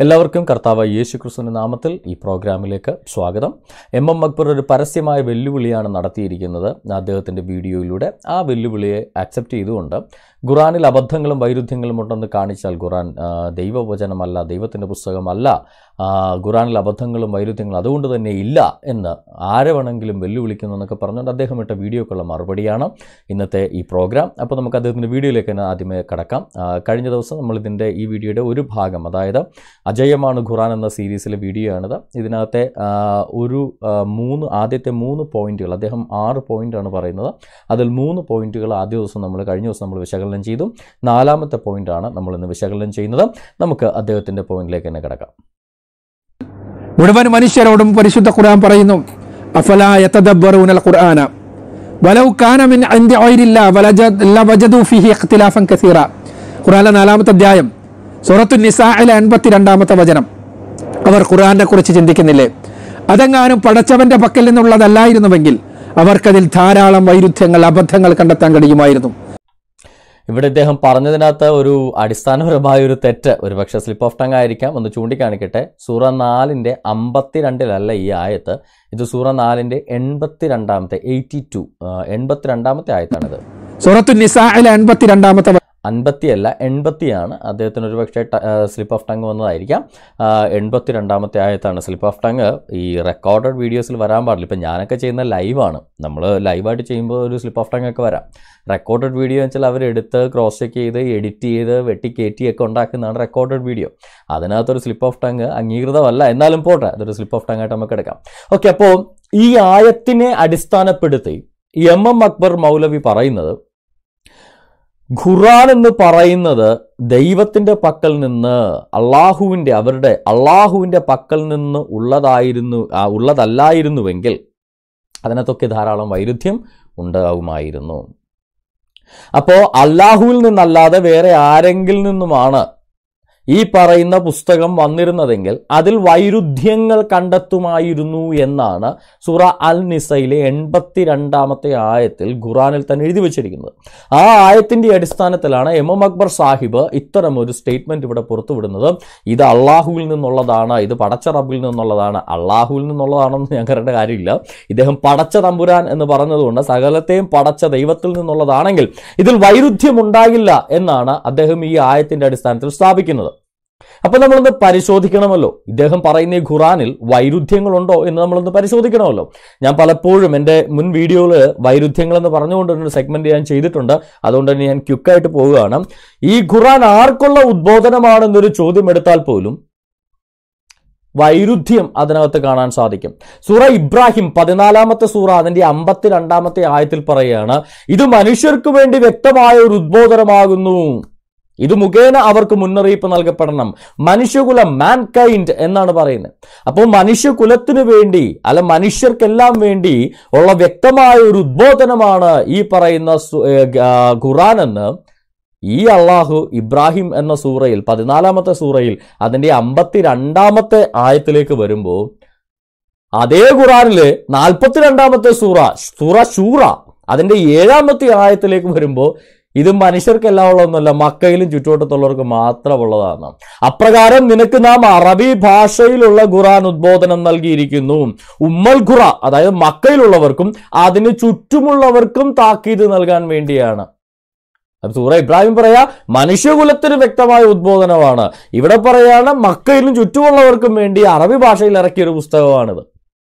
എല്ലാവർക്കും കർത്താവ് യേശു ക്രിസ്തുവിന്റെ നാമത്തിൽ ഈ പ്രോഗ്രാമിലേക്ക് സ്വാഗതം എം എം അക്ബർ ഒരു പരസ്യമായ വെല്ലുവിളിയാണ് നടത്തിയിരിക്കുന്നത് അദ്ദേഹത്തിൻ്റെ വീഡിയോയിലൂടെ ആ വെല്ലുവിളിയെ അക്സെപ്റ്റ് ചെയ്തുകൊണ്ട് ഖുറാനിൽ അബദ്ധങ്ങളും വൈരുദ്ധ്യങ്ങളും ഉണ്ടെന്ന് കാണിച്ചാൽ ഖുറാൻ ആ, ദൈവവചനമല്ല ദൈവത്തിൻ്റെ പുസ്തകമല്ല ആ, ഖുറാനിൽ അബദ്ധങ്ങളും വൈരുദ്ധ്യങ്ങളും അതുകൊണ്ട് തന്നെ ഇല്ല എന്ന് ആരെ വേണമെങ്കിലും വെല്ലുവിളിക്കുന്നു എന്നൊക്കെ പറഞ്ഞുകൊണ്ട് അദ്ദേഹം ഇട്ട വീഡിയോക്കുള്ള മറുപടിയാണ് ഇന്നത്തെ ഈ പ്രോഗ്രാം അപ്പോൾ നമുക്ക് അദ്ദേഹത്തിൻ്റെ വീഡിയോയിലേക്ക് തന്നെ ആദ്യമേ കടക്കാം ആ, കഴിഞ്ഞ ദിവസം നമ്മൾ ഇതിൻ്റെ ഈ വീഡിയോയുടെ ഒരു ഭാഗം അതായത് അജയമാണ് ഖുറാൻ എന്ന സീരീസിലെ വീഡിയോ ആണിത് ഇതിനകത്തെ ആ, ഒരു ആ, മൂന്ന് ആദ്യത്തെ മൂന്ന് പോയിന്റുകൾ അദ്ദേഹം ആറ് പോയിന്റാണ് പറയുന്നത് അതിൽ മൂന്ന് പോയിന്റുകൾ ആദ്യ ദിവസം നമ്മൾ കഴിഞ്ഞ ദിവസം നമ്മൾ വിശകലനം ചെയ്തു നാലാമത്തെ പോയിന്റാണ് നമ്മൾ ഇന്ന് വിശകലനം ചെയ്യുന്നത് നമുക്ക് അദ്ദേഹത്തിൻ്റെ പോയിന്റിലേക്ക് തന്നെ കിടക്കാം മുഴുവൻ മനുഷ്യരോടും പരിശുദ്ധ ഖുർആൻ പറയുന്നു അഫലാ യതദബ്ബറൂനൽ ഖുർആന വലൗ കാന മിൻ ഇൻദി ഗൈരില്ല വലജദ ലവജദു ഫീഹി ഇഖ്തിലാഫൻ കസീറ ഖുർആനിലെ നാലാമത്തെ അധ്യായം സൂറത്തു നിസായിലെ അൻപത്തിരണ്ടാമത്തെ വചനം അവർ ഖുർആനെ കുറിച്ച് ചിന്തിക്കുന്നില്ലേ അതെങ്ങാനും പടച്ചവന്റെ പക്കൽ നിന്നുള്ളതല്ലായിരുന്നുവെങ്കിൽ അവർക്കതിൽ ധാരാളം വൈരുദ്ധ്യങ്ങൾ അബദ്ധങ്ങൾ കണ്ടെത്താൻ കഴിയുമായിരുന്നു ഇവിടെ ഇദ്ദേഹം പറഞ്ഞതിനകത്ത് ഒരു അടിസ്ഥാനപരമായ ഒരു തെറ്റ് ഒരു പക്ഷേ സ്ലിപ്പ് ഓഫ് ടങ് ആയിരിക്കാം ഒന്ന് ചൂണ്ടിക്കാണിക്കട്ടെ സൂറ നാലിൻ്റെ അമ്പത്തിരണ്ടിലല്ല ഈ ആയത്ത് ഇത് സൂറ നാലിൻ്റെ എൺപത്തി രണ്ടാമത്തെ എയ്റ്റി ടു എൺപത്തി രണ്ടാമത്തെ ആയത്താണിത് സൂറത്തു നിസായിലെ അൻപത്തിരണ്ടാമത്തെ അൻപത്തിയല്ല എൺപത്തിയാണ് അദ്ദേഹത്തിന് ഒരു പക്ഷേ സ്ലിപ്പ് ഓഫ് ടങ് വന്നതായിരിക്കാം എൺപത്തി രണ്ടാമത്തെ ആയത്താണ് സ്ലിപ്പ് ഓഫ് ടങ് ഈ റെക്കോർഡഡ് വീഡിയോസിൽ വരാൻ പാടില്ല ഇപ്പം ഞാനൊക്കെ ചെയ്യുന്ന ലൈവാണ് നമ്മൾ ലൈവായിട്ട് ചെയ്യുമ്പോൾ ഒരു സ്ലിപ്പ് ഓഫ് ടങ് ഒക്കെ വരാം റെക്കോർഡഡ് വീഡിയോ എന്ന് വെച്ചാൽ അവരെടുത്ത് ക്രോസ് ചെക്ക് ചെയ്ത് എഡിറ്റ് ചെയ്ത് വെട്ടി കയറ്റിയൊക്കെ ഉണ്ടാക്കുന്നതാണ് റെക്കോർഡഡ് വീഡിയോ അതിനകത്തൊരു സ്ലിപ്പ് ഓഫ് ടങ് അംഗീകൃതമല്ല എന്നാലും പോട്ടെ അതൊരു സ്ലിപ്പ് ഓഫ് ടങ് ആയിട്ട് നമുക്ക് എടുക്കാം ഓക്കെ അപ്പോൾ ഈ ആയത്തിനെ അടിസ്ഥാനപ്പെടുത്തി എം എം അക്ബർ മൗലവി പറയുന്നത് ഖുറാൻ എന്ന് പറയുന്നത് ദൈവത്തിന്റെ പക്കൽ നിന്ന് അള്ളാഹുവിന്റെ അവരുടെ അള്ളാഹുവിന്റെ പക്കൽ നിന്ന് ഉള്ളതായിരുന്നു ആ, ഉള്ളതല്ലായിരുന്നുവെങ്കിൽ അതിനകത്തൊക്കെ ധാരാളം വൈരുദ്ധ്യം ഉണ്ടാകുമായിരുന്നു അപ്പോൾ അള്ളാഹുവിൽ നിന്നല്ലാതെ വേറെ ആരെങ്കിൽ നിന്നുമാണ് ഈ പറയുന്ന പുസ്തകം വന്നിരുന്നതെങ്കിൽ അതിൽ വൈരുദ്ധ്യങ്ങൾ കണ്ടെത്തുമായിരുന്നു എന്നാണ് സൂറ അൽ നിസയിലെ എൺപത്തി രണ്ടാമത്തെ ആയത്തിൽ ഖുറാനിൽ തന്നെ എഴുതി വച്ചിരിക്കുന്നത് ആ ആയത്തിന്റെ അടിസ്ഥാനത്തിലാണ് എം എം അക്ബർ സാഹിബ് ഇത്തരം ഒരു സ്റ്റേറ്റ്മെന്റ് ഇവിടെ പുറത്തുവിടുന്നത് ഇത് അള്ളാഹുവിൽ നിന്നുള്ളതാണ് ഇത് പടച്ച റബ്ബിൽ നിന്നുള്ളതാണ് അള്ളാഹുവിൽ നിന്നുള്ളതാണെന്ന് ഞാൻ കരേണ്ട കാര്യമില്ല ഇദ്ദേഹം പടച്ച തമ്പുരാൻ എന്ന് പറഞ്ഞതുകൊണ്ട് സകലത്തെയും പടച്ച ദൈവത്തിൽ നിന്നുള്ളതാണെങ്കിൽ ഇതിൽ വൈരുദ്ധ്യം ഉണ്ടാകില്ല എന്നാണ് അദ്ദേഹം ഈ ആയത്തിന്റെ അടിസ്ഥാനത്തിൽ സ്ഥാപിക്കുന്നത് അപ്പൊ നമ്മളൊന്ന് പരിശോധിക്കണമല്ലോ ഇദ്ദേഹം പറയുന്ന ഈ ഖുറാനിൽ വൈരുദ്ധ്യങ്ങളുണ്ടോ എന്ന് നമ്മളൊന്ന് പരിശോധിക്കണമല്ലോ ഞാൻ പലപ്പോഴും എൻ്റെ മുൻ വീഡിയോയിൽ വൈരുദ്ധ്യങ്ങൾ എന്ന് പറഞ്ഞുകൊണ്ട് ഒരു സെഗ്മെന്റ് ഞാൻ ചെയ്തിട്ടുണ്ട് അതുകൊണ്ട് തന്നെ ഞാൻ ക്യുക്കായിട്ട് പോവുകയാണ് ഈ ഖുറാൻ ആർക്കുള്ള ഉദ്ബോധനമാണെന്നൊരു ചോദ്യം എടുത്താൽ പോലും വൈരുദ്ധ്യം അതിനകത്ത് കാണാൻ സാധിക്കും സൂറ ഇബ്രാഹിം പതിനാലാമത്തെ സൂറ അതിന്റെ അമ്പത്തിരണ്ടാമത്തെ ആയത്തിൽ പറയുകയാണ് ഇത് മനുഷ്യർക്ക് വേണ്ടി വ്യക്തമായ ഒരു ഉദ്ബോധനമാകുന്നു ഇത് മുഖേന അവർക്ക് മുന്നറിയിപ്പ് നൽകപ്പെടണം മനുഷ്യകുലം മാൻ കൈൻഡ് എന്നാണ് പറയുന്നത് അപ്പോൾ മനുഷ്യകുലത്തിന് വേണ്ടി അല്ല മനുഷ്യർക്കെല്ലാം വേണ്ടി ഉള്ള വ്യക്തമായ ഒരു ഉദ്ബോധനമാണ് ഈ പറയുന്ന സു- ഏ, ആ, ഖുറാൻ എന്ന് ഈ അള്ളാഹു ഇബ്രാഹിം എന്ന സൂറയിൽ പതിനാലാമത്തെ സൂറയിൽ അതിന്റെ അമ്പത്തി രണ്ടാമത്തെ ആയത്തിലേക്ക് വരുമ്പോൾ അതേ ഖുറാനില് നാൽപ്പത്തിരണ്ടാമത്തെ സൂറ സൂറ ഷൂറ അതിന്റെ ഏഴാമത്തെ ആയത്തിലേക്ക് വരുമ്പോൾ ഇത് മനുഷ്യർക്കെല്ലാം ഉള്ളതൊന്നുമല്ല മക്കയിലും ചുറ്റുവട്ടത്തുള്ളവർക്ക് മാത്രമുള്ളതാണ് അപ്രകാരം നിനക്ക് നാം അറബി ഭാഷയിലുള്ള ഖുറാൻ ഉദ്ബോധനം നൽകിയിരിക്കുന്നു ഉമ്മൽ ഖുറ അതായത് മക്കയിലുള്ളവർക്കും അതിന് ചുറ്റുമുള്ളവർക്കും താക്കീത് നൽകാൻ വേണ്ടിയാണ് അപ്പൊ സൂറ ഇബ്രാഹിം പറയാ മനുഷ്യകുലത്തിന് വ്യക്തമായ ഉദ്ബോധനമാണ് ഇവിടെ പറയാണ് മക്കയിലും ചുറ്റുമുള്ളവർക്കും വേണ്ടി അറബി ഭാഷയിൽ ഇറക്കിയ ഒരു പുസ്തകമാണിത്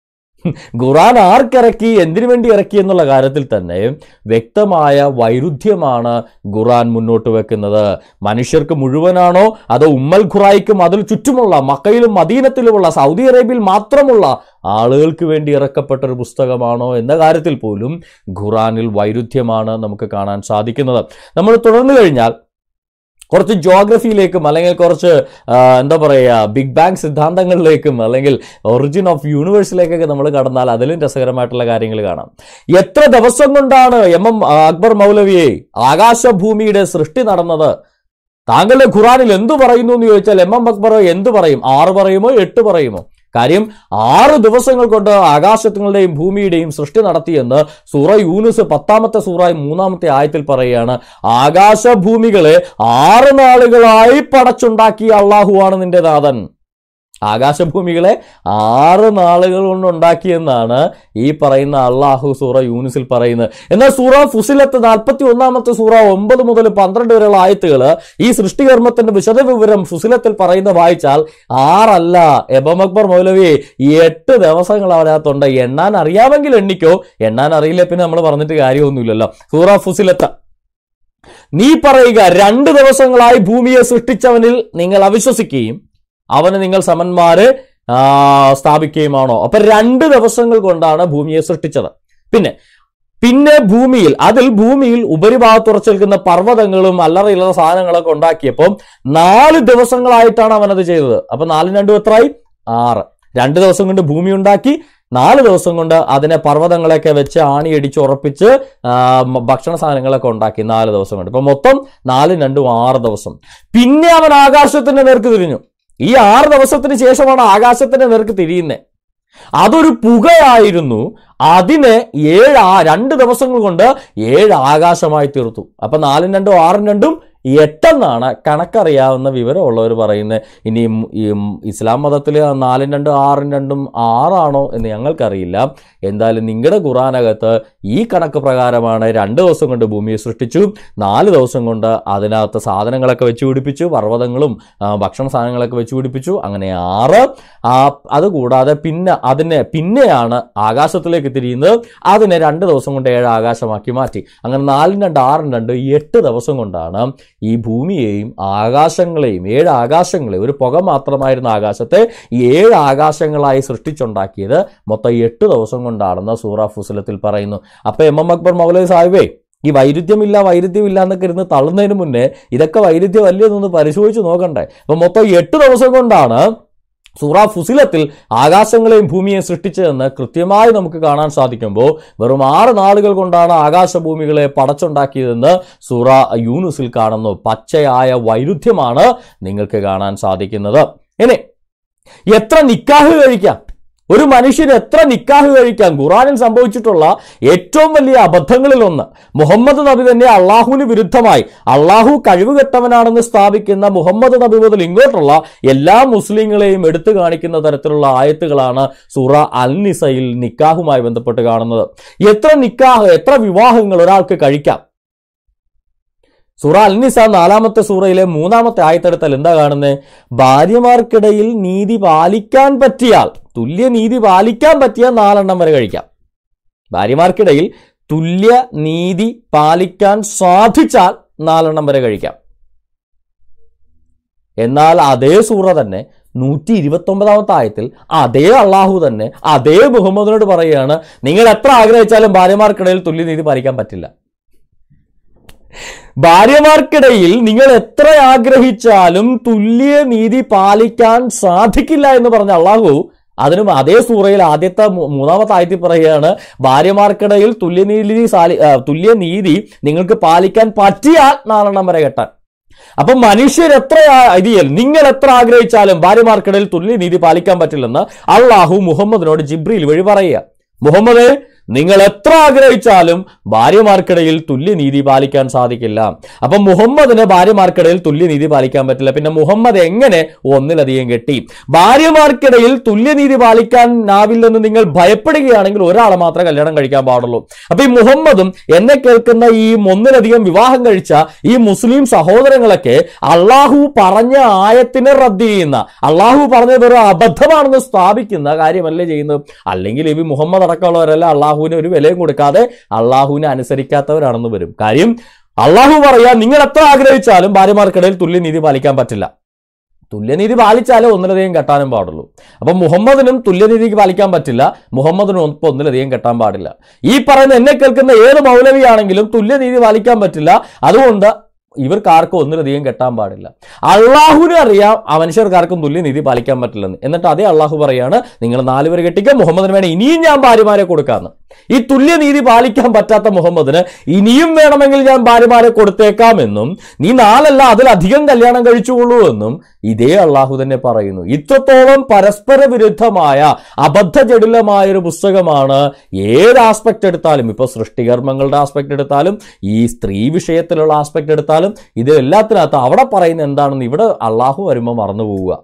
ഖുറാൻ ആർക്കിറക്കി എന്തിനു വേണ്ടി ഇറക്കി എന്നുള്ള കാര്യത്തിൽ തന്നെ വ്യക്തമായ വൈരുദ്ധ്യമാണ് ഖുറാൻ മുന്നോട്ട് വെക്കുന്നത് മനുഷ്യർക്ക് മുഴുവനാണോ അതോ ഉമ്മൽ ഖുറായിക്കും അതിൽ ചുറ്റുമുള്ള മക്കയിലും മദീനത്തിലുമുള്ള സൗദി അറേബ്യയിൽ മാത്രമുള്ള ആളുകൾക്ക് വേണ്ടി ഇറക്കപ്പെട്ട ഒരു പുസ്തകമാണോ എന്ന കാര്യത്തിൽ പോലും ഖുറാനിൽ വൈരുദ്ധ്യമാണ് നമുക്ക് കാണാൻ സാധിക്കുന്നത് നമ്മൾ തുടർന്നു കഴിഞ്ഞാൽ കുറച്ച് ജോഗ്രഫിയിലേക്കും അല്ലെങ്കിൽ കുറച്ച് ആ, എന്താ പറയുക ബിഗ് ബാങ് സിദ്ധാന്തങ്ങളിലേക്കും അല്ലെങ്കിൽ ഒറിജിൻ ഓഫ് യൂണിവേഴ്സിലേക്കൊക്കെ നമ്മൾ കടന്നാൽ അതിലും രസകരമായിട്ടുള്ള കാര്യങ്ങൾ കാണാം എത്ര ദിവസം കൊണ്ടാണ് എം എം അക്ബർ മൗലവിയെ ആകാശഭൂമിയുടെ സൃഷ്ടി നടന്നത് താങ്കളുടെ ഖുറാനിൽ എന്തു പറയുന്നു എന്ന് ചോദിച്ചാൽ എം എം അക്ബർ എന്ത് പറയും ആറ് പറയുമോ എട്ട് പറയുമോ കാര്യം ആറ് ദിവസങ്ങൾ കൊണ്ട് ആകാശങ്ങളുടെയും ഭൂമിയുടെയും സൃഷ്ടി നടത്തിയെന്ന് സൂറ യൂനുസ് പത്താമത്തെ സൂറ മൂന്നാമത്തെ ആയത്തിൽ പറയുകയാണ് ആകാശഭൂമികളെ ആറ് നാളുകളായി പടച്ചുണ്ടാക്കിയ അള്ളാഹുവാണ് നിന്റെ നാഥൻ ആകാശഭൂമികളെ ആറ് നാളുകൾ കൊണ്ട് ഉണ്ടാക്കിയെന്നാണ് ഈ പറയുന്ന അള്ളാഹു സൂറ യൂനിസിൽ പറയുന്നത് എന്നാൽ സൂറ ഫുസിലത്ത് നാൽപ്പത്തി ഒന്നാമത്തെ സൂറ ഒമ്പത് മുതൽ പന്ത്രണ്ട് വരെയുള്ള ആയത്തുകൾ ഈ സൃഷ്ടികർമ്മത്തിന്റെ വിശദവിവരം ഫുസിലത്തിൽ പറയുന്ന വായിച്ചാൽ ആറല്ല എബം അക്ബർ മൗലവി എട്ട് ദിവസങ്ങൾ അതിനകത്തുണ്ട് എണ്ണാൻ അറിയാമെങ്കിൽ എണ്ണിക്കോ എണ്ണാൻ അറിയില്ല പിന്നെ നമ്മൾ പറഞ്ഞിട്ട് കാര്യമൊന്നുമില്ലല്ലോ സൂറ ഫുസിലത്ത് നീ പറയുക രണ്ട് ദിവസങ്ങളായി ഭൂമിയെ സൃഷ്ടിച്ചവനിൽ നിങ്ങൾ അവിശ്വസിക്കുകയും അവന് നിങ്ങൾ സമന്മാര് ആ, സ്ഥാപിക്കുകയുമാണോ അപ്പൊ രണ്ട് ദിവസങ്ങൾ കൊണ്ടാണ് ഭൂമിയെ സൃഷ്ടിച്ചത് പിന്നെ പിന്നെ ഭൂമിയിൽ അതിൽ ഭൂമിയിൽ ഉപരിഭാഗത്ത് ഉറച്ചു നിൽക്കുന്ന പർവ്വതങ്ങളും അല്ലറയില്ലാത്ത സാധനങ്ങളൊക്കെ ഉണ്ടാക്കിയപ്പോൾ നാല് ദിവസങ്ങളായിട്ടാണ് അവൻ അത് ചെയ്തത് അപ്പൊ നാലും രണ്ടും എത്രയായി ആറ് രണ്ട് ദിവസം കൊണ്ട് ഭൂമി ഉണ്ടാക്കി നാല് ദിവസം കൊണ്ട് അതിനെ പർവ്വതങ്ങളൊക്കെ വെച്ച് ആണിയടിച്ച് ഉറപ്പിച്ച് ആ, മ- ഭക്ഷണ സാധനങ്ങളൊക്കെ ഉണ്ടാക്കി നാല് ദിവസം കൊണ്ട് ഇപ്പൊ മൊത്തം നാലും രണ്ടും ആറ് ദിവസം പിന്നെ അവൻ ആകാശത്തിന്റെ നേർക്ക് തിരിഞ്ഞു ഈ ആറ് ദിവസത്തിന് ശേഷമാണ് ആകാശത്തിന്റെ നേർക്ക് തിരിയുന്നത് അതൊരു പുകയായിരുന്നു അതിനെ ഏഴ് ആ രണ്ട് ദിവസങ്ങൾ കൊണ്ട് ഏഴ് ആകാശമായി തീർത്തു അപ്പൊ നാലും രണ്ടും ആറും രണ്ടും എട്ടെന്നാണ് കണക്കറിയാവുന്ന വിവരമുള്ളവർ പറയുന്നത് ഇനി ഈ ഇസ്ലാം മതത്തിൽ നാലും രണ്ടും ആറും രണ്ടും ആറാണോ എന്ന് ഞങ്ങൾക്കറിയില്ല എന്തായാലും നിങ്ങളുടെ ഖുറാനകത്ത് ഈ കണക്ക് പ്രകാരമാണ് രണ്ട് ദിവസം കൊണ്ട് ഭൂമിയെ സൃഷ്ടിച്ചു നാല് ദിവസം കൊണ്ട് അതിനകത്ത് സാധനങ്ങളൊക്കെ വെച്ച് പിടിപ്പിച്ചു പർവ്വതങ്ങളും ആ, ഭക്ഷണ സാധനങ്ങളൊക്കെ വെച്ച് പിടിപ്പിച്ചു അങ്ങനെ ആറ് ആ അതുകൂടാതെ പിന്നെ അതിനെ പിന്നെയാണ് ആകാശത്തിലേക്ക് തിരിയുന്നത് അതിനെ രണ്ട് ദിവസം കൊണ്ട് ഏഴ് ആകാശമാക്കി മാറ്റി അങ്ങനെ നാലും രണ്ട് ആറും രണ്ട് എട്ട് ദിവസം കൊണ്ടാണ് ഈ ഭൂമിയെയും ആകാശങ്ങളെയും ഏഴ് ആകാശങ്ങളെയും ഒരു പുക മാത്രമായിരുന്ന ആകാശത്തെ ഈ ഏഴ് ആകാശങ്ങളായി സൃഷ്ടിച്ചുണ്ടാക്കിയത് മൊത്തം എട്ട് ദിവസം കൊണ്ടാണെന്ന് സൂറ ഫുസലത്തിൽ പറയുന്നു അപ്പൊ എം എം അക്ബർ മൗലവി സാഹിബേ ഈ വൈരുദ്ധ്യമില്ല വൈരുദ്ധ്യമില്ല എന്നൊക്കെ ഇരുന്ന് തള്ളുന്നതിന് മുന്നേ ഇതൊക്കെ വൈരുദ്ധ്യമല്ലേ എന്നൊന്ന് പരിശോധിച്ച് നോക്കണ്ടേ അപ്പൊ മൊത്തം എട്ട് ദിവസം കൊണ്ടാണ് സൂറ ഫുസിലത്തിൽ ആകാശങ്ങളെയും ഭൂമിയെയും സൃഷ്ടിച്ചതെന്ന് കൃത്യമായി നമുക്ക് കാണാൻ സാധിക്കുമ്പോൾ വെറും ആറ് നാളുകൾ കൊണ്ടാണ് ആകാശഭൂമികളെ പടച്ചുണ്ടാക്കിയതെന്ന് സൂറ യൂനുസിൽ കാണുന്നു പച്ചയായ വൈരുദ്ധ്യമാണ് നിങ്ങൾക്ക് കാണാൻ സാധിക്കുന്നത് ഇനി എത്ര നിക്കാഹ് കഴിക്കാം ഒരു മനുഷ്യന് എത്ര നിക്കാഹ് കഴിക്കാം ഖുറാനിൽ സംഭവിച്ചിട്ടുള്ള ഏറ്റവും വലിയ അബദ്ധങ്ങളിൽ ഒന്ന് മുഹമ്മദ് നബി തന്നെ അള്ളാഹുവിന് വിരുദ്ധമായി അള്ളാഹു കഴിവുകെട്ടവനാണെന്ന് സ്ഥാപിക്കുന്ന മുഹമ്മദ് നബി മുതൽ ഇങ്ങോട്ടുള്ള എല്ലാ മുസ്ലിങ്ങളെയും എടുത്തു കാണിക്കുന്ന തരത്തിലുള്ള ആയത്തുകളാണ് സൂറ അൽ നിസയിൽ നിക്കാഹുമായി ബന്ധപ്പെട്ട് കാണുന്നത് എത്ര നിക്കാഹ് എത്ര വിവാഹങ്ങൾ ഒരാൾക്ക് കഴിക്കാം സൂറ അൽനിസ നാലാമത്തെ സൂറയിലെ മൂന്നാമത്തെ ആയത്തെടുത്താൽ എന്താ കാണുന്നത് ഭാര്യമാർക്കിടയിൽ നീതി പാലിക്കാൻ പറ്റിയാൽ തുല്യ നീതി പാലിക്കാൻ പറ്റിയാൽ നാലെണ്ണം വരെ കഴിക്കാം ഭാര്യമാർക്കിടയിൽ തുല്യ നീതി പാലിക്കാൻ സാധിച്ചാൽ നാലെണ്ണം വരെ കഴിക്കാം എന്നാൽ അതേ സൂറ തന്നെ നൂറ്റി ഇരുപത്തി ഒമ്പതാമത്തെ ആയത്തിൽ അതേ അള്ളാഹു തന്നെ അതേ മുഹമ്മദിനോട് പറയുകയാണ് നിങ്ങൾ എത്ര ആഗ്രഹിച്ചാലും ഭാര്യമാർക്കിടയിൽ തുല്യനീതി പാലിക്കാൻ പറ്റില്ല ഭാര്യമാർക്കിടയിൽ നിങ്ങൾ എത്ര ആഗ്രഹിച്ചാലും തുല്യ നീതി പാലിക്കാൻ സാധിക്കില്ല എന്ന് പറഞ്ഞ അള്ളാഹു അതിനും അതേ സൂറയിൽ ആദ്യത്തെ മൂ- മൂന്നാമത്തെ ആയത്തിൽ പറയുകയാണ് ഭാര്യമാർക്കിടയിൽ തുല്യനീതി സാലി ആ, തുല്യനീതി നിങ്ങൾക്ക് പാലിക്കാൻ പറ്റിയാൽ നാലെണ്ണം വരെ കെട്ടാൻ അപ്പൊ മനുഷ്യർ എത്ര ആ- ഇത് ചെയ്യൽ നിങ്ങൾ എത്ര ആഗ്രഹിച്ചാലും ഭാര്യമാർക്കിടയിൽ തുല്യനീതി പാലിക്കാൻ പറ്റില്ലെന്ന് അള്ളാഹു മുഹമ്മദിനോട് ജിബ്രീൽ വഴി പറയുക മുഹമ്മദ് നിങ്ങൾ എത്ര ആഗ്രഹിച്ചാലും ഭാര്യമാർക്കിടയിൽ തുല്യനീതി പാലിക്കാൻ സാധിക്കില്ല അപ്പൊ മുഹമ്മദിന് ഭാര്യമാർക്കിടയിൽ തുല്യനീതി പാലിക്കാൻ പറ്റില്ല പിന്നെ മുഹമ്മദ് എങ്ങനെ ഒന്നിലധികം കെട്ടി ഭാര്യമാർക്കിടയിൽ തുല്യനീതി പാലിക്കാനാവില്ലെന്ന് നിങ്ങൾ ഭയപ്പെടുകയാണെങ്കിൽ ഒരാളെ മാത്രമേ കല്യാണം കഴിക്കാൻ പാടുള്ളൂ അപ്പൊ ഈ മുഹമ്മദും എന്നെ കേൾക്കുന്ന ഈ ഒന്നിലധികം വിവാഹം കഴിച്ച ഈ മുസ്ലിം സഹോദരങ്ങളൊക്കെ അള്ളാഹു പറഞ്ഞ ആയത്തിനെ റദ്ദ് ചെയ്യുന്ന അള്ളാഹു പറഞ്ഞത് ഒരു അബദ്ധമാണെന്ന് സ്ഥാപിക്കുന്ന കാര്യമല്ലേ ചെയ്യുന്നത് അല്ലെങ്കിൽ ഇവ മുഹമ്മദ് അടക്കമുള്ളവരല്ല അള്ളാഹുവിന് ഒരു വിലയും കൊടുക്കാതെ അള്ളാഹുവിനെ അനുസരിക്കാത്തവരാണെന്ന് വരും കാര്യം അള്ളാഹു പറയാ നിങ്ങൾ എത്ര ആഗ്രഹിച്ചാലും ഭാര്യമാർക്കിടയിൽ തുല്യനീതി പാലിക്കാൻ പറ്റില്ല തുല്യനീതി പാലിച്ചാലേ ഒന്നിലധികം കെട്ടാനും പാടുള്ളൂ അപ്പം മുഹമ്മദിനും തുല്യനീതിക്ക് പാലിക്കാൻ പറ്റില്ല മുഹമ്മദിനും ഒപ്പം ഒന്നിലധികം കെട്ടാൻ പാടില്ല ഈ പറയുന്ന എന്നെ കേൾക്കുന്ന ഏത് മൗലവിയാണെങ്കിലും തുല്യനീതി പാലിക്കാൻ പറ്റില്ല അതുകൊണ്ട് ഇവർക്ക് ആർക്കും ഒന്നിലധികം കെട്ടാൻ പാടില്ല അള്ളാഹുവിനെ അറിയാം ആ മനുഷ്യർക്കാർക്കും തുല്യനീതി പാലിക്കാൻ പറ്റില്ലെന്ന് എന്നിട്ട് അതേ അള്ളാഹു പറയാണ് നിങ്ങൾ നാലുപേരെ കെട്ടിക്കാൻ മുഹമ്മദിന് വേണം ഇനിയും ഞാൻ ഭാര്യമാരെ കൊടുക്കാന്ന് ഈ തുല്യനീതി പാലിക്കാൻ പറ്റാത്ത മുഹമ്മദിന് ഇനിയും വേണമെങ്കിൽ ഞാൻ ഭാര്യമാരെ കൊടുത്തേക്കാമെന്നും നീ നാലല്ല അതിലധികം കല്യാണം കഴിച്ചുകൊള്ളൂ എന്നും ഇതേ അള്ളാഹു തന്നെ പറയുന്നു ഇത്രത്തോളം പരസ്പര വിരുദ്ധമായ അബദ്ധജടിലമായ ഒരു പുസ്തകമാണ് ഏത് ആസ്പെക്ട് എടുത്താലും ഇപ്പൊ സൃഷ്ടികർമ്മങ്ങളുടെ ആസ്പെക്ട് എടുത്താലും ഈ സ്ത്രീ വിഷയത്തിലുള്ള ആസ്പെക്ട് എടുത്താലും ഇത് എല്ലാത്തിനകത്ത് അവിടെ പറയുന്ന എന്താണെന്ന് ഇവിടെ അള്ളാഹു വരുമ്പോൾ മറന്നു പോവുക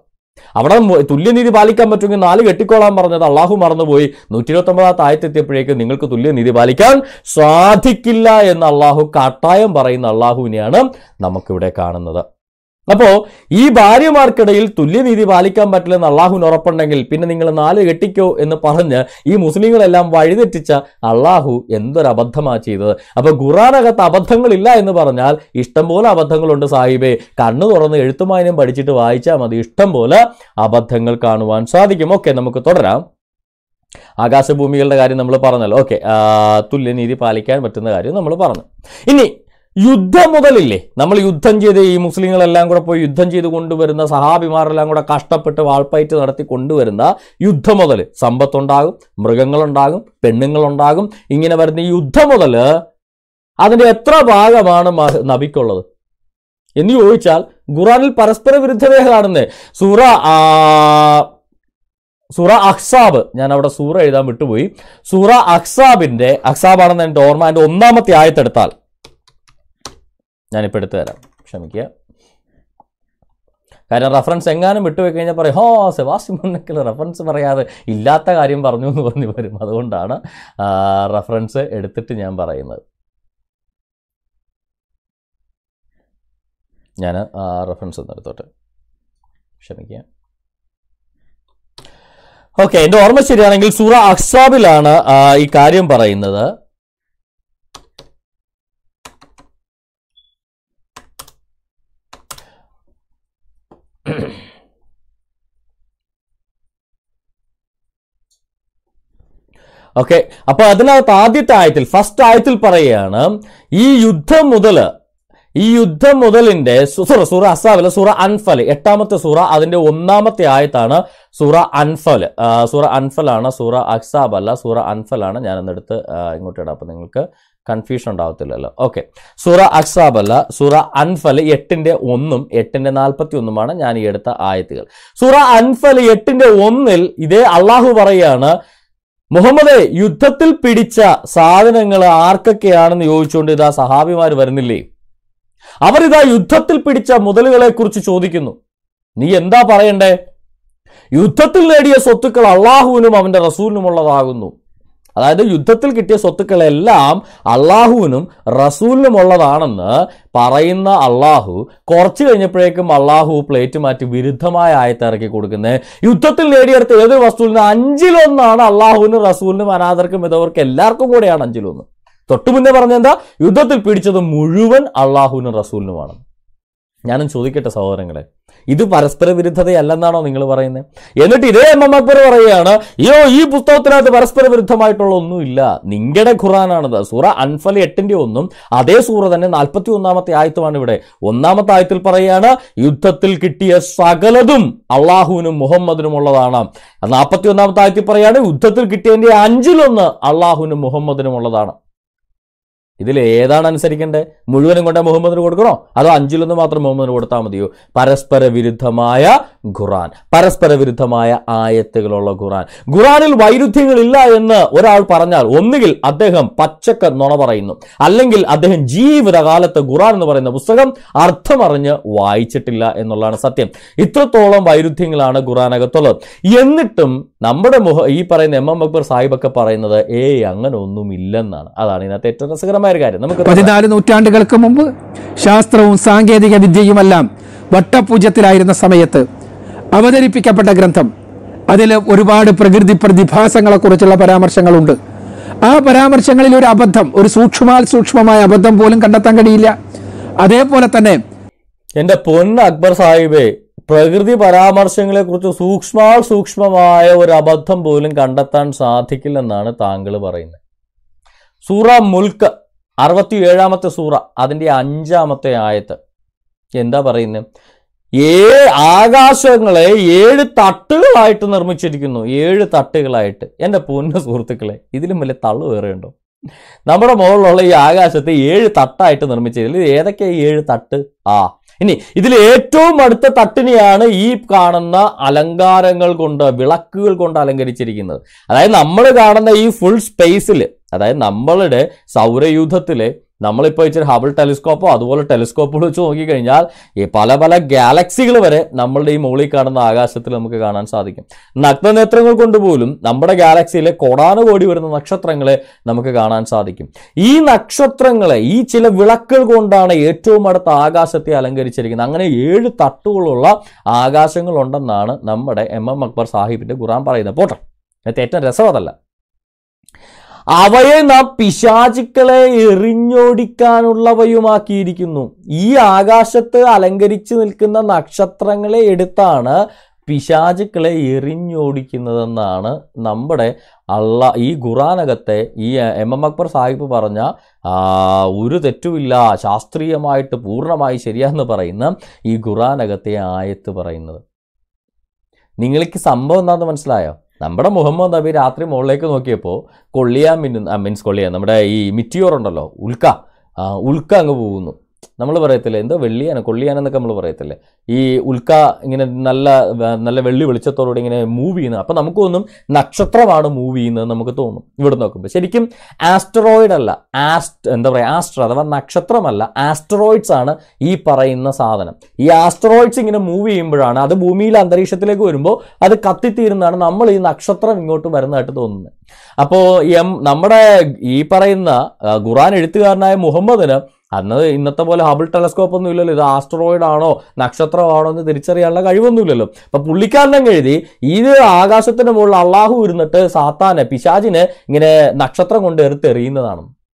അവിടെ മു- തുല്യനീതി പാലിക്കാൻ പറ്റുമെങ്കിൽ നാല് കെട്ടിക്കോളാൻ പറഞ്ഞത് അള്ളാഹു മറന്നുപോയി നൂറ്റി ഇരുപത്തി ഒമ്പതാമത്തെ ആയത്തെത്തിയപ്പോഴേക്ക് നിങ്ങൾക്ക് തുല്യനീതി പാലിക്കാൻ സാധിക്കില്ല എന്ന് അള്ളാഹു കട്ടായം പറയുന്ന അള്ളാഹുവിനെയാണ് നമുക്കിവിടെ കാണുന്നത് അപ്പോ ഈ ഭാര്യമാർക്കിടയിൽ തുല്യനീതി പാലിക്കാൻ പറ്റില്ലെന്ന് അള്ളാഹുവിന് ഉറപ്പുണ്ടെങ്കിൽ പിന്നെ നിങ്ങൾ നാല് കെട്ടിക്കോ എന്ന് പറഞ്ഞ് ഈ മുസ്ലിങ്ങളെല്ലാം വഴിതെറ്റിച്ച അള്ളാഹു എന്തൊരു അബദ്ധമാ ചെയ്തത് അപ്പൊ ഖുറാനകത്ത് അബദ്ധങ്ങളില്ല എന്ന് പറഞ്ഞാൽ ഇഷ്ടംപോലെ അബദ്ധങ്ങളുണ്ട് സാഹിബേ കണ്ണു തുറന്ന് എഴുത്തുമായനം പഠിച്ചിട്ട് വായിച്ചാൽ മതി ഇഷ്ടംപോലെ അബദ്ധങ്ങൾ കാണുവാൻ സാധിക്കും ഓക്കെ നമുക്ക് തുടരാം ആകാശഭൂമികളുടെ കാര്യം നമ്മൾ പറഞ്ഞല്ലോ ഓക്കെ തുല്യനീതി പാലിക്കാൻ പറ്റുന്ന കാര്യം നമ്മൾ പറഞ്ഞു ഇനി യുദ്ധം മുതലില്ലേ നമ്മൾ യുദ്ധം ചെയ്ത് ഈ മുസ്ലിങ്ങളെല്ലാം കൂടെ പോയി യുദ്ധം ചെയ്ത് കൊണ്ടുവരുന്ന സഹാബിമാരെല്ലാം കൂടെ കഷ്ടപ്പെട്ട് വാൾപ്പയറ്റ് നടത്തി കൊണ്ടുവരുന്ന യുദ്ധം മുതൽ സമ്പത്തുണ്ടാകും മൃഗങ്ങളുണ്ടാകും പെണ്ണുങ്ങളുണ്ടാകും ഇങ്ങനെ വരുന്ന ഈ യുദ്ധം മുതൽ അതിന്റെ എത്ര ഭാഗമാണ് മഹ- നബിക്കുള്ളത് എന്ന് ചോദിച്ചാൽ ഖുറാനിൽ പരസ്പര വിരുദ്ധതയെ കാണുന്നേ സൂറ ആ, സൂറ അഹ്സാബ് ഞാൻ അവിടെ സൂറ എഴുതാൻ വിട്ടുപോയി സൂറ അഹ്സാബിന്റെ അഹ്സാബാണെന്ന് എൻ്റെ ഓർമ്മ എൻ്റെ ഒന്നാമത്തെ ആയത്തെടുത്താൽ ഞാനിപ്പോൾ എടുത്തു തരാം ക്ഷമിക്കുക കാരണം റെഫറൻസ് എങ്ങാനും വിട്ടുപോയി കഴിഞ്ഞാൽ പറയും ഹോ സെബാസ്റ്റ്യൻ മുന്നക്കൽ റെഫറൻസ് പറയാതെ ഇല്ലാത്ത കാര്യം പറഞ്ഞു എന്ന് പറഞ്ഞു വരും അതുകൊണ്ടാണ് റെഫറൻസ് എടുത്തിട്ട് ഞാൻ പറയുന്നത് ഞാൻ റെഫറൻസ് ഒന്ന് എടുത്തോട്ടെ ക്ഷമിക്കുക ഓക്കെ എൻ്റെ ഓർമ്മ ശരിയാണെങ്കിൽ സൂറ അക്സാബിലാണ് ആ, ഈ കാര്യം പറയുന്നത് ഓക്കെ അപ്പൊ അതിനകത്ത് ആദ്യത്തെ ആയത്തിൽ ഫസ്റ്റ് ആയത്തിൽ പറയുകയാണ് ഈ യുദ്ധം മുതൽ ഈ യുദ്ധം മുതലിന്റെ സു- സൂറ സൂറ അസാബിലെ സൂറ അൻഫൽ എട്ടാമത്തെ സൂറ അതിന്റെ ഒന്നാമത്തെ ആയത്താണ് സൂറ അൻഫൽ ആ, സൂറ അൻഫലാണ് സൂറ അക്സാബ് അല്ല സൂറ അൻഫലാണ് ഞാനൊന്നെടുത്ത് ആ, ഇങ്ങോട്ട് ഇടാം അപ്പൊ നിങ്ങൾക്ക് കൺഫ്യൂഷൻ ഉണ്ടാവത്തില്ലല്ലോ ഓക്കെ സൂറ അക്സാബ് അല്ല സൂറ അൻഫൽ എട്ടിന്റെ ഒന്നും എട്ടിന്റെ നാൽപ്പത്തി ഒന്നുമാണ് ഞാൻ ഈ എടുത്ത ആയത്തുകൾ സൂറ അൻഫൽ എട്ടിന്റെ ഒന്നിൽ ഇതേ അള്ളാഹു പറയാണ് മുഹമ്മദെ യുദ്ധത്തിൽ പിടിച്ച സാധനങ്ങൾ ആർക്കൊക്കെയാണെന്ന് ചോദിച്ചുകൊണ്ട് ഇതാ സഹാബിമാർ വരുന്നില്ലേ അവരിതാ യുദ്ധത്തിൽ പിടിച്ച മുതലുകളെ കുറിച്ച് ചോദിക്കുന്നു നീ എന്താ പറയണ്ടേ യുദ്ധത്തിൽ നേടിയ സ്വത്തുക്കൾ അള്ളാഹുവിനും അവന്റെ റസൂലിനുമുള്ളതാകുന്നു അതായത് യുദ്ധത്തിൽ കിട്ടിയ സ്വത്തുക്കളെല്ലാം അള്ളാഹുവിനും റസൂലിനുമുള്ളതാണെന്ന് പറയുന്ന അള്ളാഹു കുറച്ച് കഴിഞ്ഞപ്പോഴേക്കും അള്ളാഹു പ്ലേറ്റ് മാറ്റി വിരുദ്ധമായ ആയത്ത് ഇറക്കി കൊടുക്കുന്നത് യുദ്ധത്തിൽ നേടിയെടുത്ത ഏതൊരു വസ്തുവിൽ നിന്ന് അഞ്ചിലൊന്നാണ് അള്ളാഹുവിനും റസൂലിനും അനാഥർക്കും ഇതവർക്ക് എല്ലാവർക്കും കൂടെയാണ് അഞ്ചിലൊന്ന് തൊട്ടു മുന്നേ പറഞ്ഞെന്താ യുദ്ധത്തിൽ പിടിച്ചത് മുഴുവൻ അള്ളാഹുവിനും റസൂലിനുമാണ് ഞാനും ചോദിക്കട്ടെ സഹോദരങ്ങളെ ഇത് പരസ്പര വിരുദ്ധതയല്ലെന്നാണോ നിങ്ങൾ പറയുന്നത് എന്നിട്ട് ഇതേ എം എം അക്ബർ പറയുകയാണ് അയ്യോ ഈ പുസ്തകത്തിനകത്ത് പരസ്പര വിരുദ്ധമായിട്ടുള്ള ഒന്നുമില്ല നിങ്ങളുടെ ഖുറാനാണത് സൂറ അൻഫൽ എട്ടിന്റെ ഒന്നും അതേ സൂറ തന്നെ നാൽപ്പത്തി ഒന്നാമത്തെ ആയത്തുമാണ് ഇവിടെ ഒന്നാമത്തെ ആയത്തിൽ പറയുകയാണ് യുദ്ധത്തിൽ കിട്ടിയ സകലതും അള്ളാഹുവിനും മുഹമ്മദിനും ഉള്ളതാണ് നാൽപ്പത്തി ഒന്നാമത്തെ ആയത്തിൽ പറയാണ് യുദ്ധത്തിൽ കിട്ടിയതിന്റെ അഞ്ചിലൊന്ന് അള്ളാഹുവിനും മുഹമ്മദിനും ഉള്ളതാണ് ഇതിൽ ഏതാണ് അനുസരിക്കേണ്ടത് മുഴുവനും കൊണ്ട് മുഹമ്മദിന് കൊടുക്കണോ അതോ അഞ്ചിലൊന്ന് മാത്രം മുഹമ്മദിന് കൊടുത്താൽ മതിയോ പരസ്പര വിരുദ്ധമായ ഖുറാൻ പരസ്പര വിരുദ്ധമായ ആയത്തുകളുള്ള ഖുറാൻ ഖുറാനിൽ വൈരുദ്ധ്യങ്ങളില്ല എന്ന് ഒരാൾ പറഞ്ഞാൽ ഒന്നുകിൽ അദ്ദേഹം പച്ചക്ക നുണ പറയുന്നു അല്ലെങ്കിൽ അദ്ദേഹം ജീവിതകാലത്ത് ഖുറാൻ എന്ന് പറയുന്ന പുസ്തകം അർത്ഥമറിഞ്ഞ് വായിച്ചിട്ടില്ല എന്നുള്ളതാണ് സത്യം ഇത്രത്തോളം വൈരുദ്ധ്യങ്ങളാണ് ഖുറാനകത്തുള്ളത് എന്നിട്ടും നമ്മുടെ മുഹ ഈ പറയുന്ന എം എം അക്ബർ സാഹിബൊക്കെ പറയുന്നത് ഏയ് അങ്ങനെ ഒന്നും ഇല്ലെന്നാണ് അതാണ് ഇതിനകത്ത് ഏറ്റവും രസകരമായ ഒരു കാര്യം നമുക്ക് പതിനാല് നൂറ്റാണ്ടുകൾക്ക് മുമ്പ് ശാസ്ത്രവും സാങ്കേതിക വിദ്യയുമെല്ലാം വട്ടപൂജ്യത്തിലായിരുന്ന സമയത്ത് അവതരിപ്പിക്കപ്പെട്ട ഗ്രന്ഥം അതിൽ ഒരുപാട് പ്രകൃതി പ്രതിഭാസങ്ങളെ കുറിച്ചുള്ള പരാമർശങ്ങളുണ്ട് ആ പരാമർശങ്ങളിൽ ഒരു അബദ്ധം ഒരു സൂക്ഷ്മാൽ സൂക്ഷ്മമായ അബദ്ധം പോലും കണ്ടെത്താൻ കഴിയില്ല അതേപോലെ തന്നെ എന്റെ പൊന്ന് അക്ബർ സാഹിബേ പ്രകൃതി പരാമർശങ്ങളെ കുറിച്ച് സൂക്ഷ്മാൽ സൂക്ഷ്മമായ ഒരു അബദ്ധം പോലും കണ്ടെത്താൻ സാധിക്കില്ലെന്നാണ് താങ്കൾ പറയുന്നത് സൂറ മുൽക്ക് അറുപത്തി ഏഴാമത്തെ സൂറ അതിന്റെ അഞ്ചാമത്തെ ആയത്ത് എന്താ പറയുന്നത് ഏ ആകാശങ്ങളെ ഏഴ് തട്ടുകളായിട്ട് നിർമ്മിച്ചിരിക്കുന്നു ഏഴ് തട്ടുകളായിട്ട് എൻ്റെ പൊന്ന സുഹൃത്തുക്കളെ ഇതിലും വലിയ തള്ളു വേറെ ഉണ്ടോ നമ്മുടെ മുകളിലുള്ള ഈ ആകാശത്തെ ഏഴ് തട്ടായിട്ട് നിർമ്മിച്ചതിൽ ഏതൊക്കെയാ ഈ ഏഴ് തട്ട് ആ ഇനി ഇതിൽ ഏറ്റവും അടുത്ത തട്ടിനെയാണ് ഈ കാണുന്ന അലങ്കാരങ്ങൾ കൊണ്ട് വിളക്കുകൾ കൊണ്ട് അലങ്കരിച്ചിരിക്കുന്നത് അതായത് നമ്മൾ കാണുന്ന ഈ ഫുൾ സ്പേസിൽ അതായത് നമ്മളുടെ സൗരയൂഥത്തിലെ നമ്മളിപ്പോൾ ഇച്ചിരി ഹബിൾ ടെലിസ്കോപ്പോ അതുപോലെ ടെലിസ്കോപ്പുകൾ വെച്ച് നോക്കിക്കഴിഞ്ഞാൽ ഈ പല പല ഗാലക്സികൾ വരെ നമ്മളുടെ ഈ മുകളിൽ കാണുന്ന ആകാശത്തിൽ നമുക്ക് കാണാൻ സാധിക്കും നഗ്നനേത്രങ്ങൾ കൊണ്ട് പോലും നമ്മുടെ ഗാലക്സിയിലെ കോടാനുകോടി വരുന്ന നക്ഷത്രങ്ങളെ നമുക്ക് കാണാൻ സാധിക്കും ഈ നക്ഷത്രങ്ങളെ ഈ ചില വിളക്കുകൾ കൊണ്ടാണ് ഏറ്റവും അടുത്ത ആകാശത്തെ അലങ്കരിച്ചിരിക്കുന്നത് അങ്ങനെ ഏഴ് തട്ടുകളുള്ള ആകാശങ്ങളുണ്ടെന്നാണ് നമ്മുടെ എം എം അക്ബർ സാഹിബിന്റെ ഖുറാൻ പറയുന്നത് പോട്ടെ അതിനകത്ത് ഏറ്റവും രസം അതല്ല അവയെ നാം പിശാചുക്കളെ എറിഞ്ഞോടിക്കാനുള്ളവയുമാക്കിയിരിക്കുന്നു ഈ ആകാശത്ത് അലങ്കരിച്ചു നിൽക്കുന്ന നക്ഷത്രങ്ങളെ എടുത്താണ് പിശാചുക്കളെ എറിഞ്ഞോടിക്കുന്നതെന്നാണ് നമ്മുടെ അള്ള ഈ ഖുറാനകത്തെ ഈ എം എം അക്ബർ സാഹിബ് പറഞ്ഞ ആ, ഒരു തെറ്റുമില്ല ശാസ്ത്രീയമായിട്ട് പൂർണ്ണമായി ശരിയാന്ന് പറയുന്ന ഈ ഖുറാനകത്തെ ആയത്ത് പറയുന്നത് നിങ്ങൾക്ക് സംഭവം എന്താണെന്ന് മനസ്സിലായോ നമ്മുടെ മുഹമ്മദ് നബി രാത്രി മുകളിലേക്ക് നോക്കിയപ്പോൾ കൊള്ളിയാൻ മിന്നുന്ന മീൻസ് കൊള്ളിയാൻ നമ്മുടെ ഈ മിറ്റിയോർ ഉണ്ടല്ലോ ഉൽക്ക ആ, ഉൽക്ക അങ്ങ് പോകുന്നു നമ്മൾ പറയത്തില്ലേ എന്തോ വെള്ളിയാന കൊള്ളിയാനെന്നൊക്കെ നമ്മൾ പറയത്തില്ലേ ഈ ഉൽക്ക ഇങ്ങനെ നല്ല വ- നല്ല വെള്ളി വെളിച്ചത്തോടുകൂടി ഇങ്ങനെ മൂവ് ചെയ്യുന്നത് അപ്പം നമുക്ക് തോന്നും നക്ഷത്രമാണ് മൂവ് ചെയ്യുന്നത് നമുക്ക് തോന്നും ഇവിടെ നോക്കുമ്പോൾ ശരിക്കും ആസ്റ്ററോയിഡ് അല്ല ആസ്റ്റ് എന്താ പറയുക ആസ്ട്ര അഥവാ നക്ഷത്രമല്ല ആസ്റ്ററോയിഡ്സ് ആണ് ഈ പറയുന്ന സാധനം ഈ ആസ്റ്ററോയിഡ്സ് ഇങ്ങനെ മൂവ് ചെയ്യുമ്പോഴാണ് അത് ഭൂമിയിലെ അന്തരീക്ഷത്തിലേക്ക് വരുമ്പോൾ അത് കത്തിത്തീരുന്നതാണ് നമ്മൾ ഈ നക്ഷത്രം ഇങ്ങോട്ട് വരുന്നതായിട്ട് തോന്നുന്നത് അപ്പോൾ എം നമ്മുടെ ഈ പറയുന്ന ആ, ഖുറാൻ എഴുത്തുകാരനായ മുഹമ്മദിന് അന്ന് ഇന്നത്തെ പോലെ ഹബിൾ ടെലസ്കോപ്പ് ഒന്നും ഇല്ലല്ലോ ഇത് ആസ്ട്രോയിഡ് ആണോ നക്ഷത്രമാണോ എന്ന് തിരിച്ചറിയാനുള്ള കഴിവൊന്നുമില്ലല്ലോ അപ്പൊ പുള്ളിക്കാരനെ എഴുതി ഇത് ആകാശത്തിന് മുകളിൽ അള്ളാഹു ഇരുന്നിട്ട് സാത്താനെ പിശാചിനെ ഇങ്ങനെ നക്ഷത്രം കൊണ്ട് എറുത്തെറിയുന്നതാണ്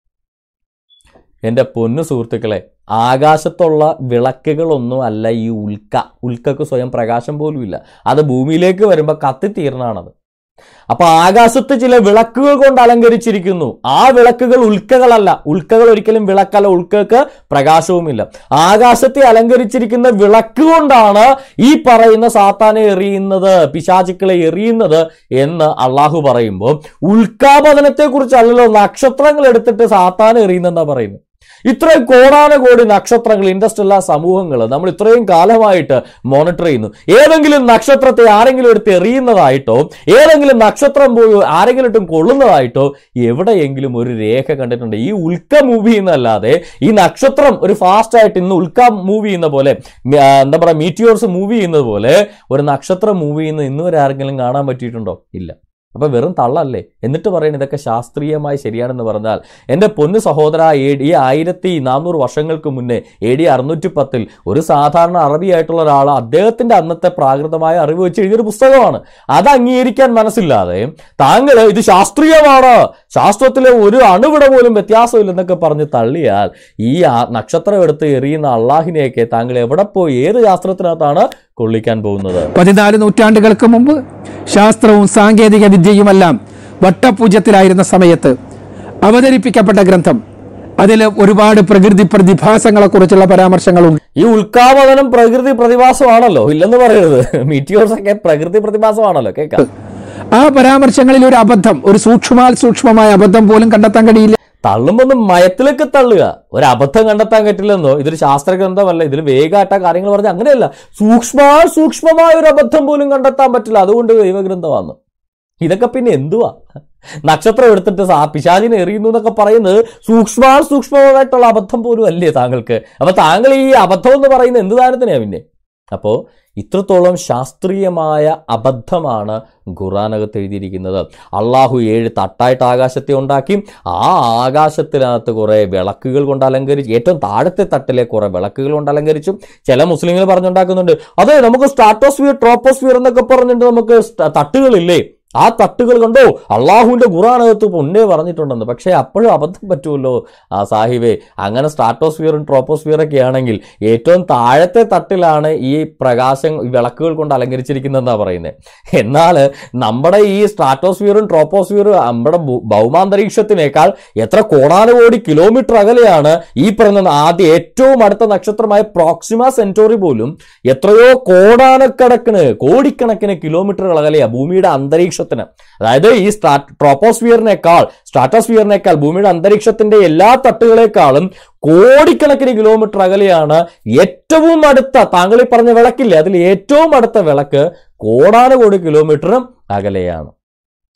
എൻ്റെ പൊന്നു സുഹൃത്തുക്കളെ ആകാശത്തുള്ള വിളക്കുകളൊന്നും അല്ല ഈ ഉൽക്ക ഉൽക്കക്ക് സ്വയം പ്രകാശം പോലും ഇല്ല അത് ഭൂമിയിലേക്ക് വരുമ്പോൾ കത്തിത്തീർന്നാണത് അപ്പൊ ആകാശത്ത് ചില വിളക്കുകൾ കൊണ്ട് അലങ്കരിച്ചിരിക്കുന്നു ആ വിളക്കുകൾ ഉൽക്കകളല്ല ഉൽക്കകൾ ഒരിക്കലും വിളക്കല്ല ഉൽക്കക്ക് പ്രകാശവുമില്ല ആകാശത്തെ അലങ്കരിച്ചിരിക്കുന്ന വിളക്ക് കൊണ്ടാണ് ഈ പറയുന്ന സാത്താനെ എറിയുന്നത് പിശാചുക്കളെ എറിയുന്നത് എന്ന് അള്ളാഹു പറയുമ്പോൾ ഉൽക്കാപതനത്തെ കുറിച്ചല്ലല്ലോ നക്ഷത്രങ്ങൾ എടുത്തിട്ട് സാത്താനെ എറിയുന്നെന്നാ പറയുന്നത് ഇത്രയും കോടാനുകോടി നക്ഷത്രങ്ങൾ ഇൻഡസ്ട്രിയൽ സമൂഹങ്ങൾ നമ്മൾ ഇത്രയും കാലമായിട്ട് മോണിറ്റർ ചെയ്യുന്നു ഏതെങ്കിലും നക്ഷത്രത്തെ ആരെങ്കിലും എടുത്ത് എറിയുന്നതായിട്ടോ ഏതെങ്കിലും നക്ഷത്രം പോയി ആരെങ്കിലും ഇട്ടും കൊള്ളുന്നതായിട്ടോ എവിടെയെങ്കിലും ഒരു രേഖ കണ്ടിട്ടുണ്ട് ഈ ഉൽക്ക മൂവ് ചെയ്യുന്നതല്ലാതെ ഈ നക്ഷത്രം ഒരു ഫാസ്റ്റ് ആയിട്ട് ഇന്ന് ഉൽക്ക മൂവ് ചെയ്യുന്ന പോലെ മ- ആ, എന്താ പറയുക മീറ്റിയോർസ് മൂവ് ചെയ്യുന്നത് പോലെ ഒരു നക്ഷത്രം മൂവ് ചെയ്യുന്നത് ഇന്ന് വരെ ആരെങ്കിലും കാണാൻ പറ്റിയിട്ടുണ്ടോ ഇല്ല അപ്പൊ വെറും തള്ളല്ലേ എന്നിട്ട് പറയുന്നത് ഇതൊക്കെ ശാസ്ത്രീയമായി ശരിയാണെന്ന് പറഞ്ഞാൽ എൻ്റെ പൊന്നു സഹോദര എ ഡി ആയിരത്തി നാനൂറ് വർഷങ്ങൾക്ക് മുന്നേ എ ഡി അറുന്നൂറ്റി പത്തിൽ ഒരു സാധാരണ അറബിയായിട്ടുള്ള ഒരാൾ അദ്ദേഹത്തിന്റെ അന്നത്തെ പ്രാകൃതമായ അറിവ് വെച്ച് എഴുതിയൊരു പുസ്തകമാണ് അത് അംഗീകരിക്കാൻ മനസ്സില്ലാതെ താങ്കൾ ഇത് ശാസ്ത്രീയമാണ് ശാസ്ത്രത്തിലെ ഒരു അണുവിട പോലും വ്യത്യാസമില്ലെന്നൊക്കെ പറഞ്ഞ് തള്ളിയാൽ ഈ ആ- നക്ഷത്രം എടുത്ത് എറിയുന്ന അള്ളാഹിനെയൊക്കെ താങ്കൾ എവിടെ പോയി ഏത് ശാസ്ത്രത്തിനകത്താണ് കൊള്ളിക്കാൻ പോകുന്നത് പതിനാല് നൂറ്റാണ്ടുകൾക്ക് മുമ്പ് ശാസ്ത്രവും സാങ്കേതിക വിദ്യയുമെല്ലാം വട്ടപൂജ്യത്തിലായിരുന്ന സമയത്ത് അവതരിപ്പിക്കപ്പെട്ട ഗ്രന്ഥം അതിൽ ഒരുപാട് പ്രകൃതി പ്രതിഭാസങ്ങളെ കുറിച്ചുള്ള പരാമർശങ്ങളുണ്ട് ഈ ഉൽക്കാപതനം പ്രകൃതി പ്രതിഭാസമാണല്ലോ ഇല്ലെന്ന് പറയരുത് മീറ്റിയോർസ് ഒക്കെ പ്രകൃതി പ്രതിഭാസമാണല്ലോ കേൾക്കാം ആ പരാമർശങ്ങളിൽ ഒരു അബദ്ധം ഒരു സൂക്ഷ്മാൽ സൂക്ഷ്മമായ അബദ്ധം പോലും കണ്ടെത്താൻ കഴിയില്ല തള്ളുമ്പോ ഒന്ന് മയത്തിലേക്ക് തള്ളുക ഒരു അബദ്ധം കണ്ടെത്താൻ പറ്റില്ലെന്നോ ഇതൊരു ശാസ്ത്ര ഗ്രന്ഥമല്ല ഇതിൽ വേഗാട്ട കാര്യങ്ങൾ പറഞ്ഞ അങ്ങനെയല്ല സൂക്ഷ്മ സൂക്ഷ്മമായ ഒരു അബദ്ധം പോലും കണ്ടെത്താൻ പറ്റില്ല അതുകൊണ്ട് ദൈവഗ്രന്ഥമാണ് ഇതൊക്കെ പിന്നെ എന്തുവാ നക്ഷത്രം എടുത്തിട്ട് സാ പിശാചിനെ എറിയുന്നു എന്നൊക്കെ പറയുന്നത് സൂക്ഷ്മ സൂക്ഷ്മമായിട്ടുള്ള അബദ്ധം പോലും അല്ലേ താങ്കൾക്ക് അപ്പൊ താങ്കൾ ഈ അബദ്ധം എന്ന് പറയുന്നത് എന്ത് താരത്തിനെയാ പിന്നെ അപ്പോ ഇത്രത്തോളം ശാസ്ത്രീയമായ അബദ്ധമാണ് ഖുറാനകത്ത് എഴുതിയിരിക്കുന്നത് അള്ളാഹു ഏഴ് തട്ടായിട്ട് ആകാശത്തെ ഉണ്ടാക്കി ആ ആകാശത്തിനകത്ത് കുറേ വിളക്കുകൾ കൊണ്ട് അലങ്കരിച്ചു ഏറ്റവും താഴത്തെ തട്ടിലെ കുറേ വിളക്കുകൾ കൊണ്ട് അലങ്കരിച്ചു ചില മുസ്ലിങ്ങൾ പറഞ്ഞുണ്ടാക്കുന്നുണ്ട് അതെ നമുക്ക് സ്ട്രാറ്റോസ്ഫിയർ ട്രോപ്പോസ്ഫിയർ എന്നൊക്കെ പറഞ്ഞിട്ട് നമുക്ക് സ്റ്റ- തട്ടുകളില്ലേ ആ തട്ടുകൾ കണ്ടോ അള്ളാഹുവിന്റെ ഖുറാനകത്ത് പൊന്നേ പറഞ്ഞിട്ടുണ്ടെന്ന് പക്ഷേ അപ്പോഴും അബദ്ധം പറ്റുമല്ലോ ആ സാഹിബേ അങ്ങനെ സ്ട്രാറ്റോസ്ഫിയറും ട്രോപ്പോസ്ഫിയറും ഒക്കെ ആണെങ്കിൽ ഏറ്റവും താഴത്തെ തട്ടിലാണ് ഈ പ്രകാശം ഈ വിളക്കുകൾ കൊണ്ട് അലങ്കരിച്ചിരിക്കുന്നതെന്നാണ് പറയുന്നത് എന്നാൽ നമ്മുടെ ഈ സ്ട്രാറ്റോസ്ഫിയറും ട്രോപ്പോസ്ഫിയറും നമ്മുടെ ഭൂ- ഭൗമാന്തരീക്ഷത്തിനേക്കാൾ എത്ര കോടാനുകോടി കിലോമീറ്റർ അകലെയാണ് ഈ പറയുന്ന ആദ്യ ഏറ്റവും അടുത്ത നക്ഷത്രമായ പ്രോക്സിമ സെന്റോറി പോലും എത്രയോ കോടാനക്കണക്കിന് കോടിക്കണക്കിന് കിലോമീറ്ററുകൾ അകലെയാ ഭൂമിയുടെ അന്തരീക്ഷത്തിന് അതായത് ഈ സ്ട്രാ ട്രോപ്പോസ്ഫിയറിനേക്കാൾ സ്ട്രാറ്റോസ്ഫിയറിനേക്കാൾ ഭൂമിയുടെ അന്തരീക്ഷത്തിന്റെ എല്ലാ തട്ടുകളെക്കാളും കോടിക്കണക്കിന് കിലോമീറ്റർ അകലെയാണ് ഏറ്റവും അടുത്ത താങ്കൾ ഈ പറഞ്ഞ വിളക്കില്ലേ അതിൽ ഏറ്റവും അടുത്ത വിളക്ക് കോടാനുകോടി കിലോമീറ്ററും അകലെയാണ്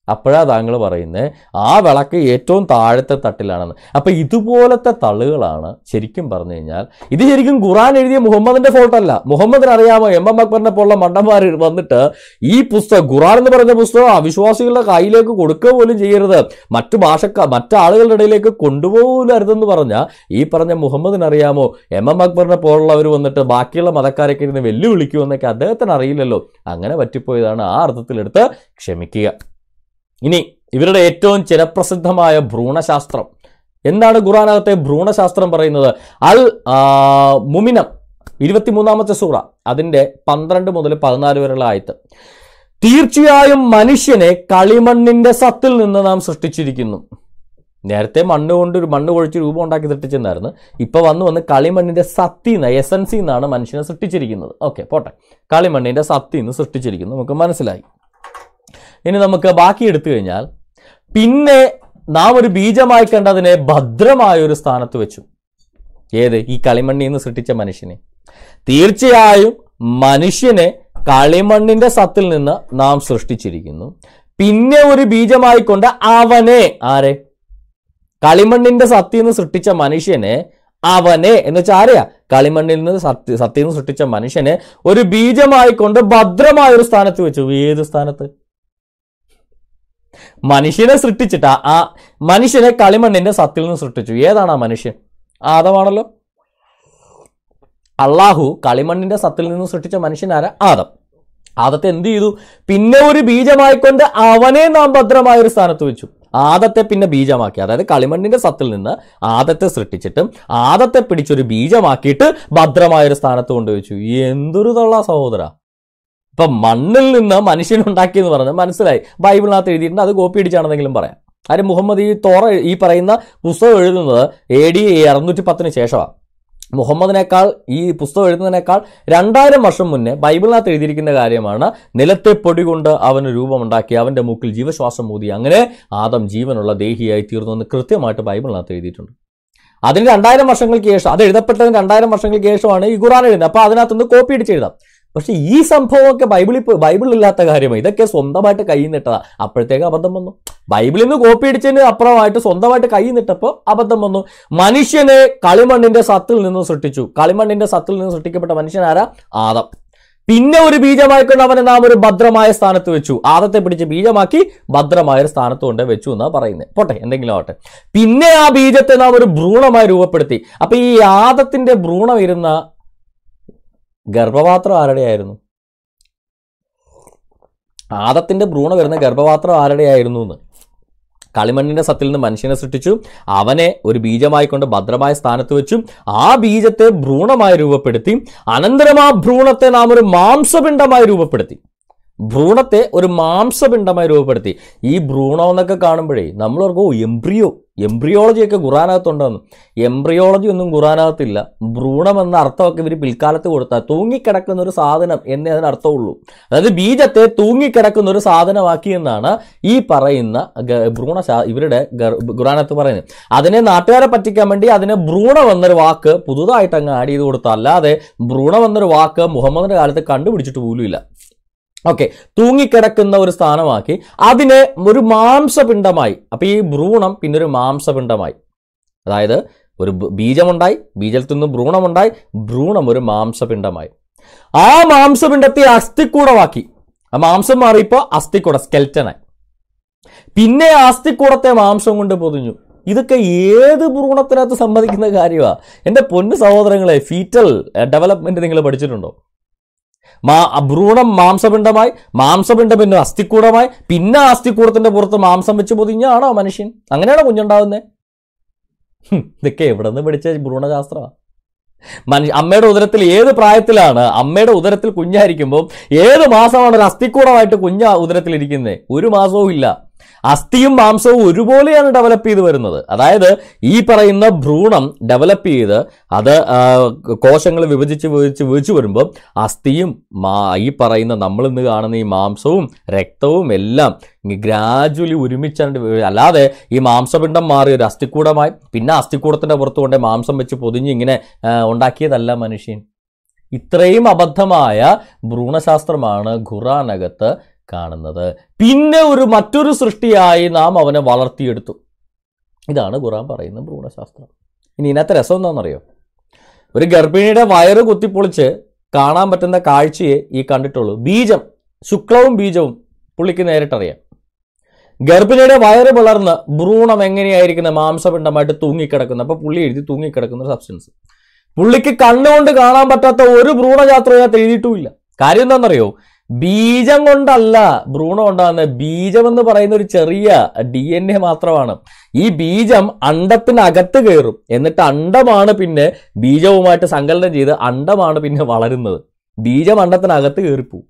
അപ്പോഴാ താങ്കൾ പറയുന്നത് ആ വിളക്ക് ഏറ്റവും താഴത്തെ തട്ടിലാണെന്ന് അപ്പം ഇതുപോലത്തെ തള്ളുകളാണ് ശരിക്കും പറഞ്ഞു കഴിഞ്ഞാൽ ഇത് ശരിക്കും ഖുറാൻ എഴുതിയ മുഹമ്മദിന്റെ ഫോട്ടല്ല മുഹമ്മദിന് അറിയാമോ എം എം അക്ബറിനെ പോലുള്ള മണ്ടന്മാർ വന്നിട്ട് ഈ പുസ്തകം ഖുറാൻ എന്ന് പറഞ്ഞ പുസ്തകം അവിശ്വാസികളുടെ കയ്യിലേക്ക് കൊടുക്കുക പോലും ചെയ്യരുത് മറ്റു ഭാഷക്ക മറ്റാളുകളുടെ ഇടയിലേക്ക് കൊണ്ടുപോകരുതെന്ന് പറഞ്ഞ ഈ പറഞ്ഞ മുഹമ്മദിന് അറിയാമോ എം എം അക്ബറിനെ പോലുള്ളവർ വന്നിട്ട് ബാക്കിയുള്ള മതക്കാരൊക്കെ ഇരുന്ന് വെല്ലുവിളിക്കുമെന്നൊക്കെ അദ്ദേഹത്തിന് അറിയില്ലല്ലോ അങ്ങനെ പറ്റിപ്പോയതാണ് ആ അർത്ഥത്തിലെടുത്ത് ക്ഷമിക്കുക ഇനി ഇവരുടെ ഏറ്റവും ചിരപ്രസിദ്ധമായ ഭ്രൂണശാസ്ത്രം എന്താണ് ഖുറാനകത്തെ ഭ്രൂണശാസ്ത്രം പറയുന്നത് അൽ ആ, മുമിനം ഇരുപത്തിമൂന്നാമത്തെ സൂറ അതിൻ്റെ പന്ത്രണ്ട് മുതൽ പതിനാല് വരെയുള്ള ആയത്ത് തീർച്ചയായും മനുഷ്യനെ കളിമണ്ണിന്റെ സത്തിൽ നിന്ന് നാം സൃഷ്ടിച്ചിരിക്കുന്നു നേരത്തെ മണ്ണ് കൊണ്ട് ഒരു മണ്ണ് കൊഴിച്ച് രൂപം ഉണ്ടാക്കി സൃഷ്ടിച്ചെന്നായിരുന്നു ഇപ്പൊ വന്ന് വന്ന് കളിമണ്ണിന്റെ സത്തി നിന്ന് എസൻസി എന്നാണ് മനുഷ്യനെ സൃഷ്ടിച്ചിരിക്കുന്നത് ഓക്കെ പോട്ടെ കളിമണ്ണിന്റെ സത്തി നിന്ന് സൃഷ്ടിച്ചിരിക്കുന്നു നമുക്ക് മനസ്സിലായി ഇനി നമുക്ക് ബാക്കി എടുത്തു കഴിഞ്ഞാൽ പിന്നെ നാം ഒരു ബീജമായി കണ്ടതിനെ ഭദ്രമായ ഒരു സ്ഥാനത്ത് വെച്ചു ഏത് ഈ കളിമണ്ണിൽ നിന്ന് സൃഷ്ടിച്ച മനുഷ്യനെ തീർച്ചയായും മനുഷ്യനെ കളിമണ്ണിന്റെ സത്തിൽ നിന്ന് നാം സൃഷ്ടിച്ചിരിക്കുന്നു പിന്നെ ഒരു ബീജമായി കൊണ്ട് അവനെ ആരെ കളിമണ്ണിന്റെ സത്തിൽ നിന്ന് സൃഷ്ടിച്ച മനുഷ്യനെ അവനെ എന്ന് വെച്ചാൽ ആരെയാ കളിമണ്ണിൽ നിന്ന് സത്യ സത്തിൽ നിന്ന് സൃഷ്ടിച്ച മനുഷ്യനെ ഒരു ബീജമായി കൊണ്ട് ഭദ്രമായ ഒരു സ്ഥാനത്ത് വെച്ചു ഏത് സ്ഥാനത്ത് മനുഷ്യനെ സൃഷ്ടിച്ചിട്ട് ആ- ആ മനുഷ്യനെ കളിമണ്ണിന്റെ സത്തിൽ നിന്ന് സൃഷ്ടിച്ചു ഏതാണ് ആ മനുഷ്യൻ ആദമാണല്ലോ അള്ളാഹു കളിമണ്ണിന്റെ സത്തിൽ നിന്ന് സൃഷ്ടിച്ച മനുഷ്യനാരാ ആദം ആദത്തെ എന്ത് ചെയ്തു പിന്നെ ഒരു ബീജമായിക്കൊണ്ട് അവനെ നാം ഭദ്രമായ ഒരു സ്ഥാനത്ത് വെച്ചു ആദത്തെ പിന്നെ ബീജമാക്കി അതായത് കളിമണ്ണിന്റെ സത്തിൽ നിന്ന് ആദത്തെ സൃഷ്ടിച്ചിട്ടും ആദത്തെ പിടിച്ചൊരു ബീജമാക്കിയിട്ട് ഭദ്രമായ ഒരു സ്ഥാനത്ത് കൊണ്ടുവച്ചു എന്തൊരു തൊള്ള സഹോദര ഇപ്പൊ മണ്ണിൽ നിന്ന് മനുഷ്യനുണ്ടാക്കി എന്ന് പറഞ്ഞ് മനസ്സിലായി ബൈബിളിനകത്ത് എഴുതിയിട്ടുണ്ട് അത് കോപ്പി അടിച്ചാണെന്നെങ്കിലും പറയാം കാര്യം മുഹമ്മദ് ഈ തോറ ഈ പറയുന്ന പുസ്തകം എഴുതുന്നത് എ ഡി അറുന്നൂറ്റി പത്തിന് ശേഷമാണ് മുഹമ്മദിനേക്കാൾ ഈ പുസ്തകം എഴുതുന്നതിനേക്കാൾ രണ്ടായിരം വർഷം മുന്നേ ബൈബിളിനകത്ത് എഴുതിയിരിക്കുന്ന കാര്യമാണ് നിലത്തെ പൊടി കൊണ്ട് അവന് രൂപമുണ്ടാക്കി അവന്റെ മൂക്കിൽ ജീവശ്വാസം ഊതി അങ്ങനെ ആദം ജീവനുള്ള ദേഹിയായി തീർന്നു എന്ന് കൃത്യമായിട്ട് ബൈബിളിനകത്ത് എഴുതിയിട്ടുണ്ട് അതിന് രണ്ടായിരം വർഷങ്ങൾക്ക് ശേഷം അത് എഴുതപ്പെട്ടതിന് രണ്ടായിരം വർഷങ്ങൾക്ക് ശേഷമാണ് ഈ ഖുറാൻ എഴുതുന്നത് അപ്പൊ അതിനകത്തുനിന്ന് കോപ്പി അടിച്ച് എഴുതാം പക്ഷെ ഈ സംഭവമൊക്കെ ബൈബിളിൽ പോ- ബൈബിളിൽ ഇല്ലാത്ത കാര്യമാണ് ഇതൊക്കെ സ്വന്തമായിട്ട് കൈ നിട്ടതാ അപ്പോഴത്തേക്ക് അബദ്ധം വന്നു ബൈബിളിൽ നിന്ന് കോപ്പി അടിച്ചതിന് അപ്പുറമായിട്ട് സ്വന്തമായിട്ട് കൈ നിട്ടപ്പോൾ അബദ്ധം വന്നു മനുഷ്യനെ കളിമണ്ണിന്റെ സത്തിൽ നിന്ന് സൃഷ്ടിച്ചു കളിമണ്ണിന്റെ സത്തിൽ നിന്ന് സൃഷ്ടിക്കപ്പെട്ട മനുഷ്യനാരാ ആദം പിന്നെ ഒരു ബീജമായിക്കൊണ്ട് അവനെ നാം ഒരു ഭദ്രമായ സ്ഥാനത്ത് വെച്ചു ആദത്തെ പിടിച്ച് ബീജമാക്കി ഭദ്രമായ ഒരു സ്ഥാനത്ത് കൊണ്ട് വെച്ചു എന്നാ പറയുന്നത് പോട്ടെ എന്തെങ്കിലും ആവട്ടെ പിന്നെ ആ ബീജത്തെ നാം ഒരു ഭ്രൂണമായി രൂപപ്പെടുത്തി അപ്പൊ ഈ ആദത്തിന്റെ ഭ്രൂണം ഇരുന്ന ഗർഭപാത്രം ആരുടെയായിരുന്നു ആദത്തിന്റെ ഭ്രൂണം വരുന്ന ഗർഭപാത്രം ആരുടെയായിരുന്നു എന്ന് കളിമണ്ണിന്റെ സത്തിൽ നിന്ന് മനുഷ്യനെ സൃഷ്ടിച്ചു അവനെ ഒരു ബീജമായി കൊണ്ട് ഭദ്രമായ സ്ഥാനത്ത് വെച്ചു ആ ബീജത്തെ ഭ്രൂണമായി രൂപപ്പെടുത്തി അനന്തരം ആ ഭ്രൂണത്തെ നാം ഒരു മാംസപിണ്ഡമായി രൂപപ്പെടുത്തി ഭ്രൂണത്തെ ഒരു മാംസപിണ്ഡമായി രൂപപ്പെടുത്തി ഈ ഭ്രൂണം എന്നൊക്കെ കാണുമ്പോഴേ നമ്മൾ ഓർക്കും ഓ എംബ്രിയോ എംബ്രിയോളജി ഒക്കെ ഖുറാനകത്തുണ്ടെന്ന് എംബ്രിയോളജി ഒന്നും ഖുറാനകത്തില്ല ഭ്രൂണം എന്ന അർത്ഥമൊക്കെ ഇവർ പിൽക്കാലത്ത് കൊടുത്താൽ തൂങ്ങിക്കിടക്കുന്ന ഒരു സാധനം എന്നേ അതിന് അർത്ഥമുള്ളൂ അതായത് ബീജത്തെ തൂങ്ങിക്കിടക്കുന്ന ഒരു സാധനമാക്കി എന്നാണ് ഈ പറയുന്ന ഗ- ഭ്രൂണശാ ഇവരുടെ ഗർ- ഖുറാനകത്ത് പറയുന്നത് അതിനെ നാട്ടുകാരെ പറ്റിക്കാൻ വേണ്ടി അതിനെ ഭ്രൂണം എന്നൊരു വാക്ക് പുതുതായിട്ട് അങ്ങ് ആഡ് ചെയ്ത് കൊടുത്തു അല്ലാതെ ഭ്രൂണം എന്നൊരു വാക്ക് മുഹമ്മദിന്റെ കാലത്ത് കണ്ടുപിടിച്ചിട്ട് പോലുമില്ല ഓക്കെ തൂങ്ങിക്കിടക്കുന്ന ഒരു സ്ഥാനമാക്കി അതിനെ ഒരു മാംസപിണ്ഡമായി അപ്പൊ ഈ ഭ്രൂണം പിന്നെ ഒരു മാംസപിണ്ഡമായി അതായത് ഒരു ബ- ബീജമുണ്ടായി ബീജത്തിൽ നിന്ന് ഭ്രൂണമുണ്ടായി ഭ്രൂണം ഒരു മാംസപിണ്ഡമായി ആ മാംസപിണ്ഡത്തെ അസ്ഥിക്കൂടമാക്കി ആ മാംസം മാറിയപ്പോൾ അസ്ഥിക്കൂട സ്കെൽറ്റനായി പിന്നെ ആ അസ്ഥിക്കൂടത്തെ മാംസം കൊണ്ട് പൊതിഞ്ഞു ഇതൊക്കെ ഏത് ഭ്രൂണത്തിനകത്ത് സമ്മതിക്കുന്ന കാര്യമാണ് എൻ്റെ പൊന്നു സഹോദരങ്ങളെ ഫീറ്റൽ ഡെവലപ്മെന്റ് നിങ്ങൾ പഠിച്ചിട്ടുണ്ടോ മാ ഭ്രൂണം മാംസപിണ്ഡമായി മാംസപിണ്ഡം പിന്നെ അസ്ഥിക്കൂടമായി പിന്നെ ആ അസ്ഥിക്കൂടത്തിന്റെ പുറത്ത് മാംസം വെച്ച് പൊതിഞ്ഞാണോ മനുഷ്യൻ അങ്ങനെയാണോ കുഞ്ഞുണ്ടാവുന്നത് ഇതൊക്കെ എവിടെ നിന്ന് പഠിച്ച ഭ്രൂണശാസ്ത്രമാണ് മനുഷ്യ അമ്മയുടെ ഉദരത്തിൽ ഏത് പ്രായത്തിലാണ് അമ്മയുടെ ഉദരത്തിൽ കുഞ്ഞായിരിക്കുമ്പോൾ ഏത് മാസമാണ് ഒരു അസ്ഥിക്കൂടമായിട്ട് കുഞ്ഞ ഉദരത്തിൽ ഇരിക്കുന്നത് ഒരു മാസവും ഇല്ല അസ്ഥിയും മാംസവും ഒരുപോലെയാണ് ഡെവലപ്പ് ചെയ്ത് വരുന്നത് അതായത് ഈ പറയുന്ന ഭ്രൂണം ഡെവലപ്പ് ചെയ്ത് അത് കോശങ്ങൾ വിഭജിച്ച് വിഭജിച്ച് വിഭജിച്ച് വരുമ്പോൾ അസ്ഥിയും മാ ഈ പറയുന്ന നമ്മൾ ഇന്ന് കാണുന്ന ഈ മാംസവും രക്തവും എല്ലാം ഗ്രാജുവലി ഒരുമിച്ചാണ്ട് വി- അല്ലാതെ ഈ മാംസപിണ്ഡം മാറി ഒരു അസ്ഥിക്കൂടമായി പിന്നെ അസ്ഥിക്കൂടത്തിന്റെ പുറത്ത് കൊണ്ട് മാംസം വെച്ച് പൊതിഞ്ഞ് ഇങ്ങനെ ആ, ഉണ്ടാക്കിയതല്ല മനുഷ്യൻ ഇത്രയും അബദ്ധമായ ഭ്രൂണശാസ്ത്രമാണ് ഖുറാനകത്ത് കാണുന്നത് പിന്നെ ഒരു മറ്റൊരു സൃഷ്ടിയായി നാം അവനെ വളർത്തിയെടുത്തു ഇതാണ് ഖുറാൻ പറയുന്ന ഭ്രൂണശാസ്ത്രം ഇനി ഇതിനകത്ത് രസം എന്താണെന്നറിയോ ഒരു ഗർഭിണിയുടെ വയറ് കുത്തിപ്പൊളിച്ച് കാണാൻ പറ്റുന്ന കാഴ്ചയെ ഈ കണ്ടിട്ടുള്ളൂ ബീജം ശുക്ലവും ബീജവും പുള്ളിക്ക് നേരിട്ടറിയാം ഗർഭിണിയുടെ വയറ് പിളർന്ന് ഭ്രൂണം എങ്ങനെയായിരിക്കുന്ന മാംസപിണ്ഡമായിട്ട് തൂങ്ങിക്കിടക്കുന്ന അപ്പൊ പുള്ളി എഴുതി തൂങ്ങിക്കിടക്കുന്ന സബ്സ്റ്റൻസ് പുള്ളിക്ക് കണ്ണുകൊണ്ട് കാണാൻ പറ്റാത്ത ഒരു ഭ്രൂണശാസ്ത്രം ഇതിനകത്ത് എഴുതിയിട്ടുമില്ല കാര്യം എന്താണെന്നറിയോ ബീജം കൊണ്ടല്ല ഭ്രൂണം ഉണ്ടാകുന്ന ബീജം എന്ന് പറയുന്ന ഒരു ചെറിയ ഡി എൻ എ മാത്രമാണ് ഈ ബീജം അണ്ടത്തിനകത്ത് കയറും എന്നിട്ട് അണ്ടമാണ് പിന്നെ ബീജവുമായിട്ട് സങ്കലനം ചെയ്ത് അണ്ടമാണ് പിന്നെ വളരുന്നത് ബീജം അണ്ടത്തിനകത്ത് കയറിപ്പോവും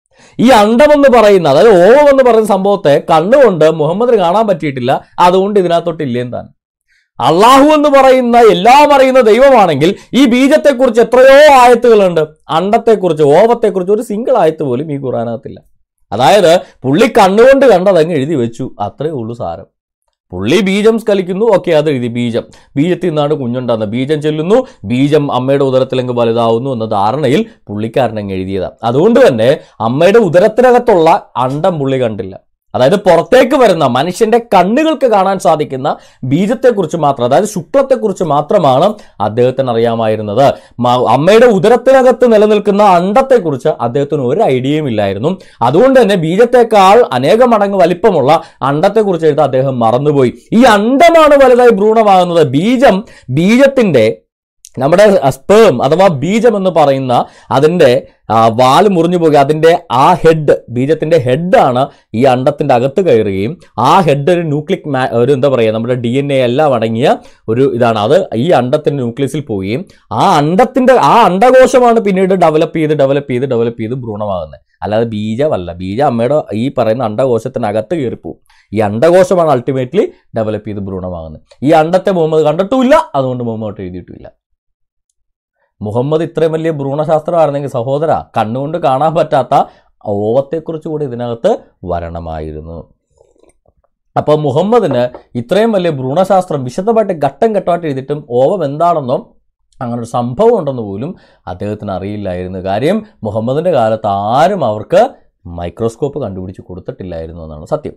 ഈ അണ്ടം എന്ന് പറയുന്ന അതായത് ഓവം എന്ന് പറയുന്ന സംഭവത്തെ കണ്ണുകൊണ്ട് മുഹമ്മദിന് കാണാൻ പറ്റിയിട്ടില്ല അതുകൊണ്ട് ഇതിനകത്തോട്ട് ഇല്ലേം താൻ അള്ളാഹു എന്ന് പറയുന്ന എല്ലാം അറിയുന്ന ദൈവമാണെങ്കിൽ ഈ ബീജത്തെക്കുറിച്ച് എത്രയോ ആയത്തുകളുണ്ട് അണ്ടത്തെക്കുറിച്ച് ഓവത്തെക്കുറിച്ച് ഒരു സിംഗിൾ ആയത്ത് പോലും ഈ ഖുറാനകത്തില്ല അതായത് പുള്ളി കണ്ണുകൊണ്ട് കണ്ടതങ്ങ് എഴുതി വെച്ചു അത്രേ ഉള്ളൂ സാരം പുള്ളി ബീജം സ്കലിക്കുന്നു ഓക്കെ അത് എഴുതി ബീജം ബീജത്തിൽ നിന്നാണ് കുഞ്ഞുണ്ടാകുന്നത് ബീജം ചെല്ലുന്നു ബീജം അമ്മയുടെ ഉദരത്തിലെങ്ക് വലുതാവുന്നു എന്ന ധാരണയിൽ പുള്ളിക്കാരനങ്ങ് എഴുതിയതാണ് അതുകൊണ്ട് തന്നെ അമ്മയുടെ ഉദരത്തിനകത്തുള്ള അണ്ടം പുള്ളി കണ്ടില്ല അതായത് പുറത്തേക്ക് വരുന്ന മനുഷ്യന്റെ കണ്ണുകൾക്ക് കാണാൻ സാധിക്കുന്ന ബീജത്തെക്കുറിച്ച് മാത്രം അതായത് ശുക്ലത്തെക്കുറിച്ച് മാത്രമാണ് അദ്ദേഹത്തിന് അറിയാമായിരുന്നത് മ- അമ്മയുടെ ഉദരത്തിനകത്ത് നിലനിൽക്കുന്ന അണ്ടത്തെക്കുറിച്ച് അദ്ദേഹത്തിന് ഒരു ഐഡിയയും ഇല്ലായിരുന്നു അതുകൊണ്ട് തന്നെ ബീജത്തെക്കാൾ അനേക മടങ്ങ് വലിപ്പമുള്ള അണ്ടത്തെക്കുറിച്ച് എഴുതാൻ അദ്ദേഹം മറന്നുപോയി ഈ അണ്ടമാണ് വലുതായി ഭ്രൂണമാകുന്നത് ബീജം ബീജത്തിന്റെ നമ്മുടെ സ്പേം അഥവാ ബീജം എന്ന് പറയുന്ന അതിന്റെ ആ, വാല് മുറിഞ്ഞു പോകുക അതിന്റെ ആ ഹെഡ് ബീജത്തിന്റെ ഹെഡാണ് ഈ അണ്ടത്തിന്റെ അകത്ത് കയറുകയും ആ ഹെഡ് ഒരു ന്യൂക്ലിക് മാ ഒരു എന്താ പറയുക നമ്മുടെ ഡി എൻ എ എല്ലാം അടങ്ങിയ ഒരു ഇതാണ് അത് ഈ അണ്ടത്തിന്റെ ന്യൂക്ലിയസിൽ പോവുകയും ആ അണ്ടത്തിന്റെ ആ അണ്ടകോശമാണ് പിന്നീട് ഡെവലപ്പ് ചെയ്ത് ഡെവലപ്പ് ചെയ്ത് ഡെവലപ്പ് ചെയ്ത് ഭ്രൂണമാകുന്നത് അല്ലാതെ ബീജമല്ല ബീജം അമ്മയുടെ ഈ പറയുന്ന അണ്ടകോശത്തിനകത്ത് കയറിപ്പോവും ഈ അണ്ടകോശമാണ് അൾട്ടിമേറ്റ്ലി ഡെവലപ്പ് ചെയ്ത് ഭ്രൂണമാകുന്നത് ഈ അണ്ടത്തെ മുഹമ്മദ് കണ്ടിട്ടുമില്ല അതുകൊണ്ട് മുഹമ്മദ് എഴുതിയിട്ടുമില്ല മുഹമ്മദ് ഇത്രയും വലിയ ഭ്രൂണശാസ്ത്രമായിരുന്നെങ്കിൽ സഹോദര കണ്ണുകൊണ്ട് കാണാൻ പറ്റാത്ത ഓവത്തെക്കുറിച്ച് കൂടി ഇതിനകത്ത് വരണമായിരുന്നു അപ്പോൾ മുഹമ്മദിന് ഇത്രയും വലിയ ഭ്രൂണശാസ്ത്രം വിശദമായിട്ട് ഘട്ടം ഘട്ടമായിട്ട് എഴുതിയിട്ടും ഓവം എന്താണെന്നോ അങ്ങനെ ഒരു സംഭവം ഉണ്ടെന്ന് പോലും അദ്ദേഹത്തിന് അറിയില്ലായിരുന്നു കാര്യം മുഹമ്മദിന്റെ കാലത്ത് ആരും അവർക്ക് മൈക്രോസ്കോപ്പ് കണ്ടുപിടിച്ച് കൊടുത്തിട്ടില്ലായിരുന്നു എന്നാണ് സത്യം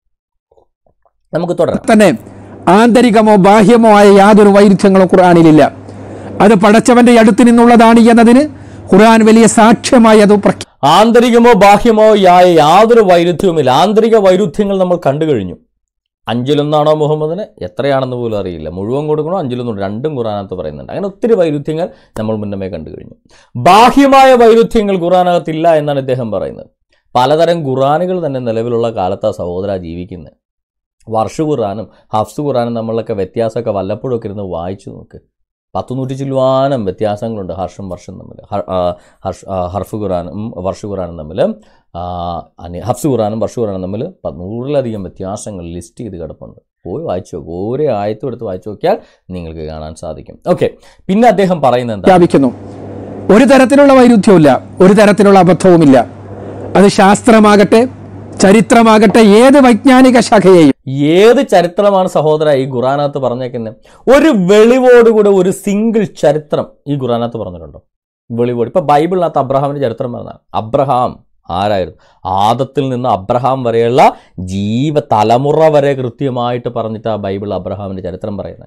നമുക്ക് തുടരാം തന്നെ ആന്തരികമോ ബാഹ്യമോ ആയ യാതൊരു വൈരുദ്ധ്യങ്ങളും ഖുർആാനിലില്ല അത് പടച്ചവന്റെ അടുത്ത് നിന്നുള്ളതാണ് എന്നതിന് ഖുർആൻ വലിയ സാക്ഷ്യമായി അത് പ്രഖ്യാ ആന്തരികമോ ബാഹ്യമോ ആയ യാതൊരു വൈരുദ്ധ്യവുമില്ല ആന്തരിക വൈരുദ്ധ്യങ്ങൾ നമ്മൾ കണ്ടു കഴിഞ്ഞു അഞ്ചിലൊന്നാണോ മുഹമ്മദിന് എത്രയാണെന്ന് പോലും അറിയില്ല മുഴുവൻ കൊടുക്കണോ അഞ്ചിലൊന്നും രണ്ടും ഖുറാനകത്ത് പറയുന്നുണ്ട് അങ്ങനെ ഒത്തിരി വൈരുദ്ധ്യങ്ങൾ നമ്മൾ മുന്നമേ കണ്ടു കഴിഞ്ഞു ബാഹ്യമായ വൈരുദ്ധ്യങ്ങൾ ഖുറാനകത്തില്ല എന്നാണ് ഇദ്ദേഹം പറയുന്നത് പലതരം ഖുറാനുകൾ തന്നെ നിലവിലുള്ള കാലത്ത് ആ സഹോദര ജീവിക്കുന്നത് വർഷ ഖുറാനും ഹഫ്സ് ഖുറാനും നമ്മളൊക്കെ വ്യത്യാസമൊക്കെ വല്ലപ്പോഴും ഒക്കെ ഇരുന്ന് വായിച്ചു നോക്ക് പത്ത് നൂറ്റി ചില്ലുവാനം വ്യത്യാസങ്ങളുണ്ട് ഹർഷം വർഷം തമ്മിൽ ഹ- ആ, ഹർഷ് ആ, ഹർഫ് ഖുറാനും വർഷ ഖുറാനും തമ്മിൽ ആ, അനി- ഹഫ്സ് ഖുറാനും വർഷ ഖുറാനും തമ്മിൽ പ- നൂറിലധികം വ്യത്യാസങ്ങൾ ലിസ്റ്റ് ചെയ്ത് കിടപ്പുണ്ട് പോയി വായിച്ചു നോക്കും ഓരോ ആയത്തും എടുത്ത് വായിച്ചു നോക്കിയാൽ നിങ്ങൾക്ക് കാണാൻ സാധിക്കും ഓക്കെ പിന്നെ അദ്ദേഹം പറയുന്നത് എന്താ പ്രഖ്യാപിക്കുന്നു ഒരു തരത്തിലുള്ള വൈരുദ്ധ്യവുമില്ല ഒരു തരത്തിലുള്ള അബദ്ധവുമില്ല അത് ശാസ്ത്രമാകട്ടെ ചരിത്രമാകട്ടെ ഏത് വൈജ്ഞാനിക ശാഖയെയും ഏത് ചരിത്രമാണ് സഹോദര ഈ ഖുറാനകത്ത് പറഞ്ഞേക്കുന്നത് ഒരു വെളിവോടുകൂടെ ഒരു സിംഗിൾ ചരിത്രം ഈ ഖുറാനകത്ത് പറഞ്ഞിട്ടുണ്ടോ വെളിവോട് ഇപ്പൊ ബൈബിളിനകത്ത് അബ്രഹാമിന്റെ ചരിത്രം പറഞ്ഞാൽ അബ്രഹാം ആരായിരുന്നു ആദത്തിൽ നിന്ന് അബ്രഹാം വരെയുള്ള ജീവ തലമുറ വരെ കൃത്യമായിട്ട് പറഞ്ഞിട്ട് ആ ബൈബിൾ അബ്രഹാമിന്റെ ചരിത്രം പറയുന്നത്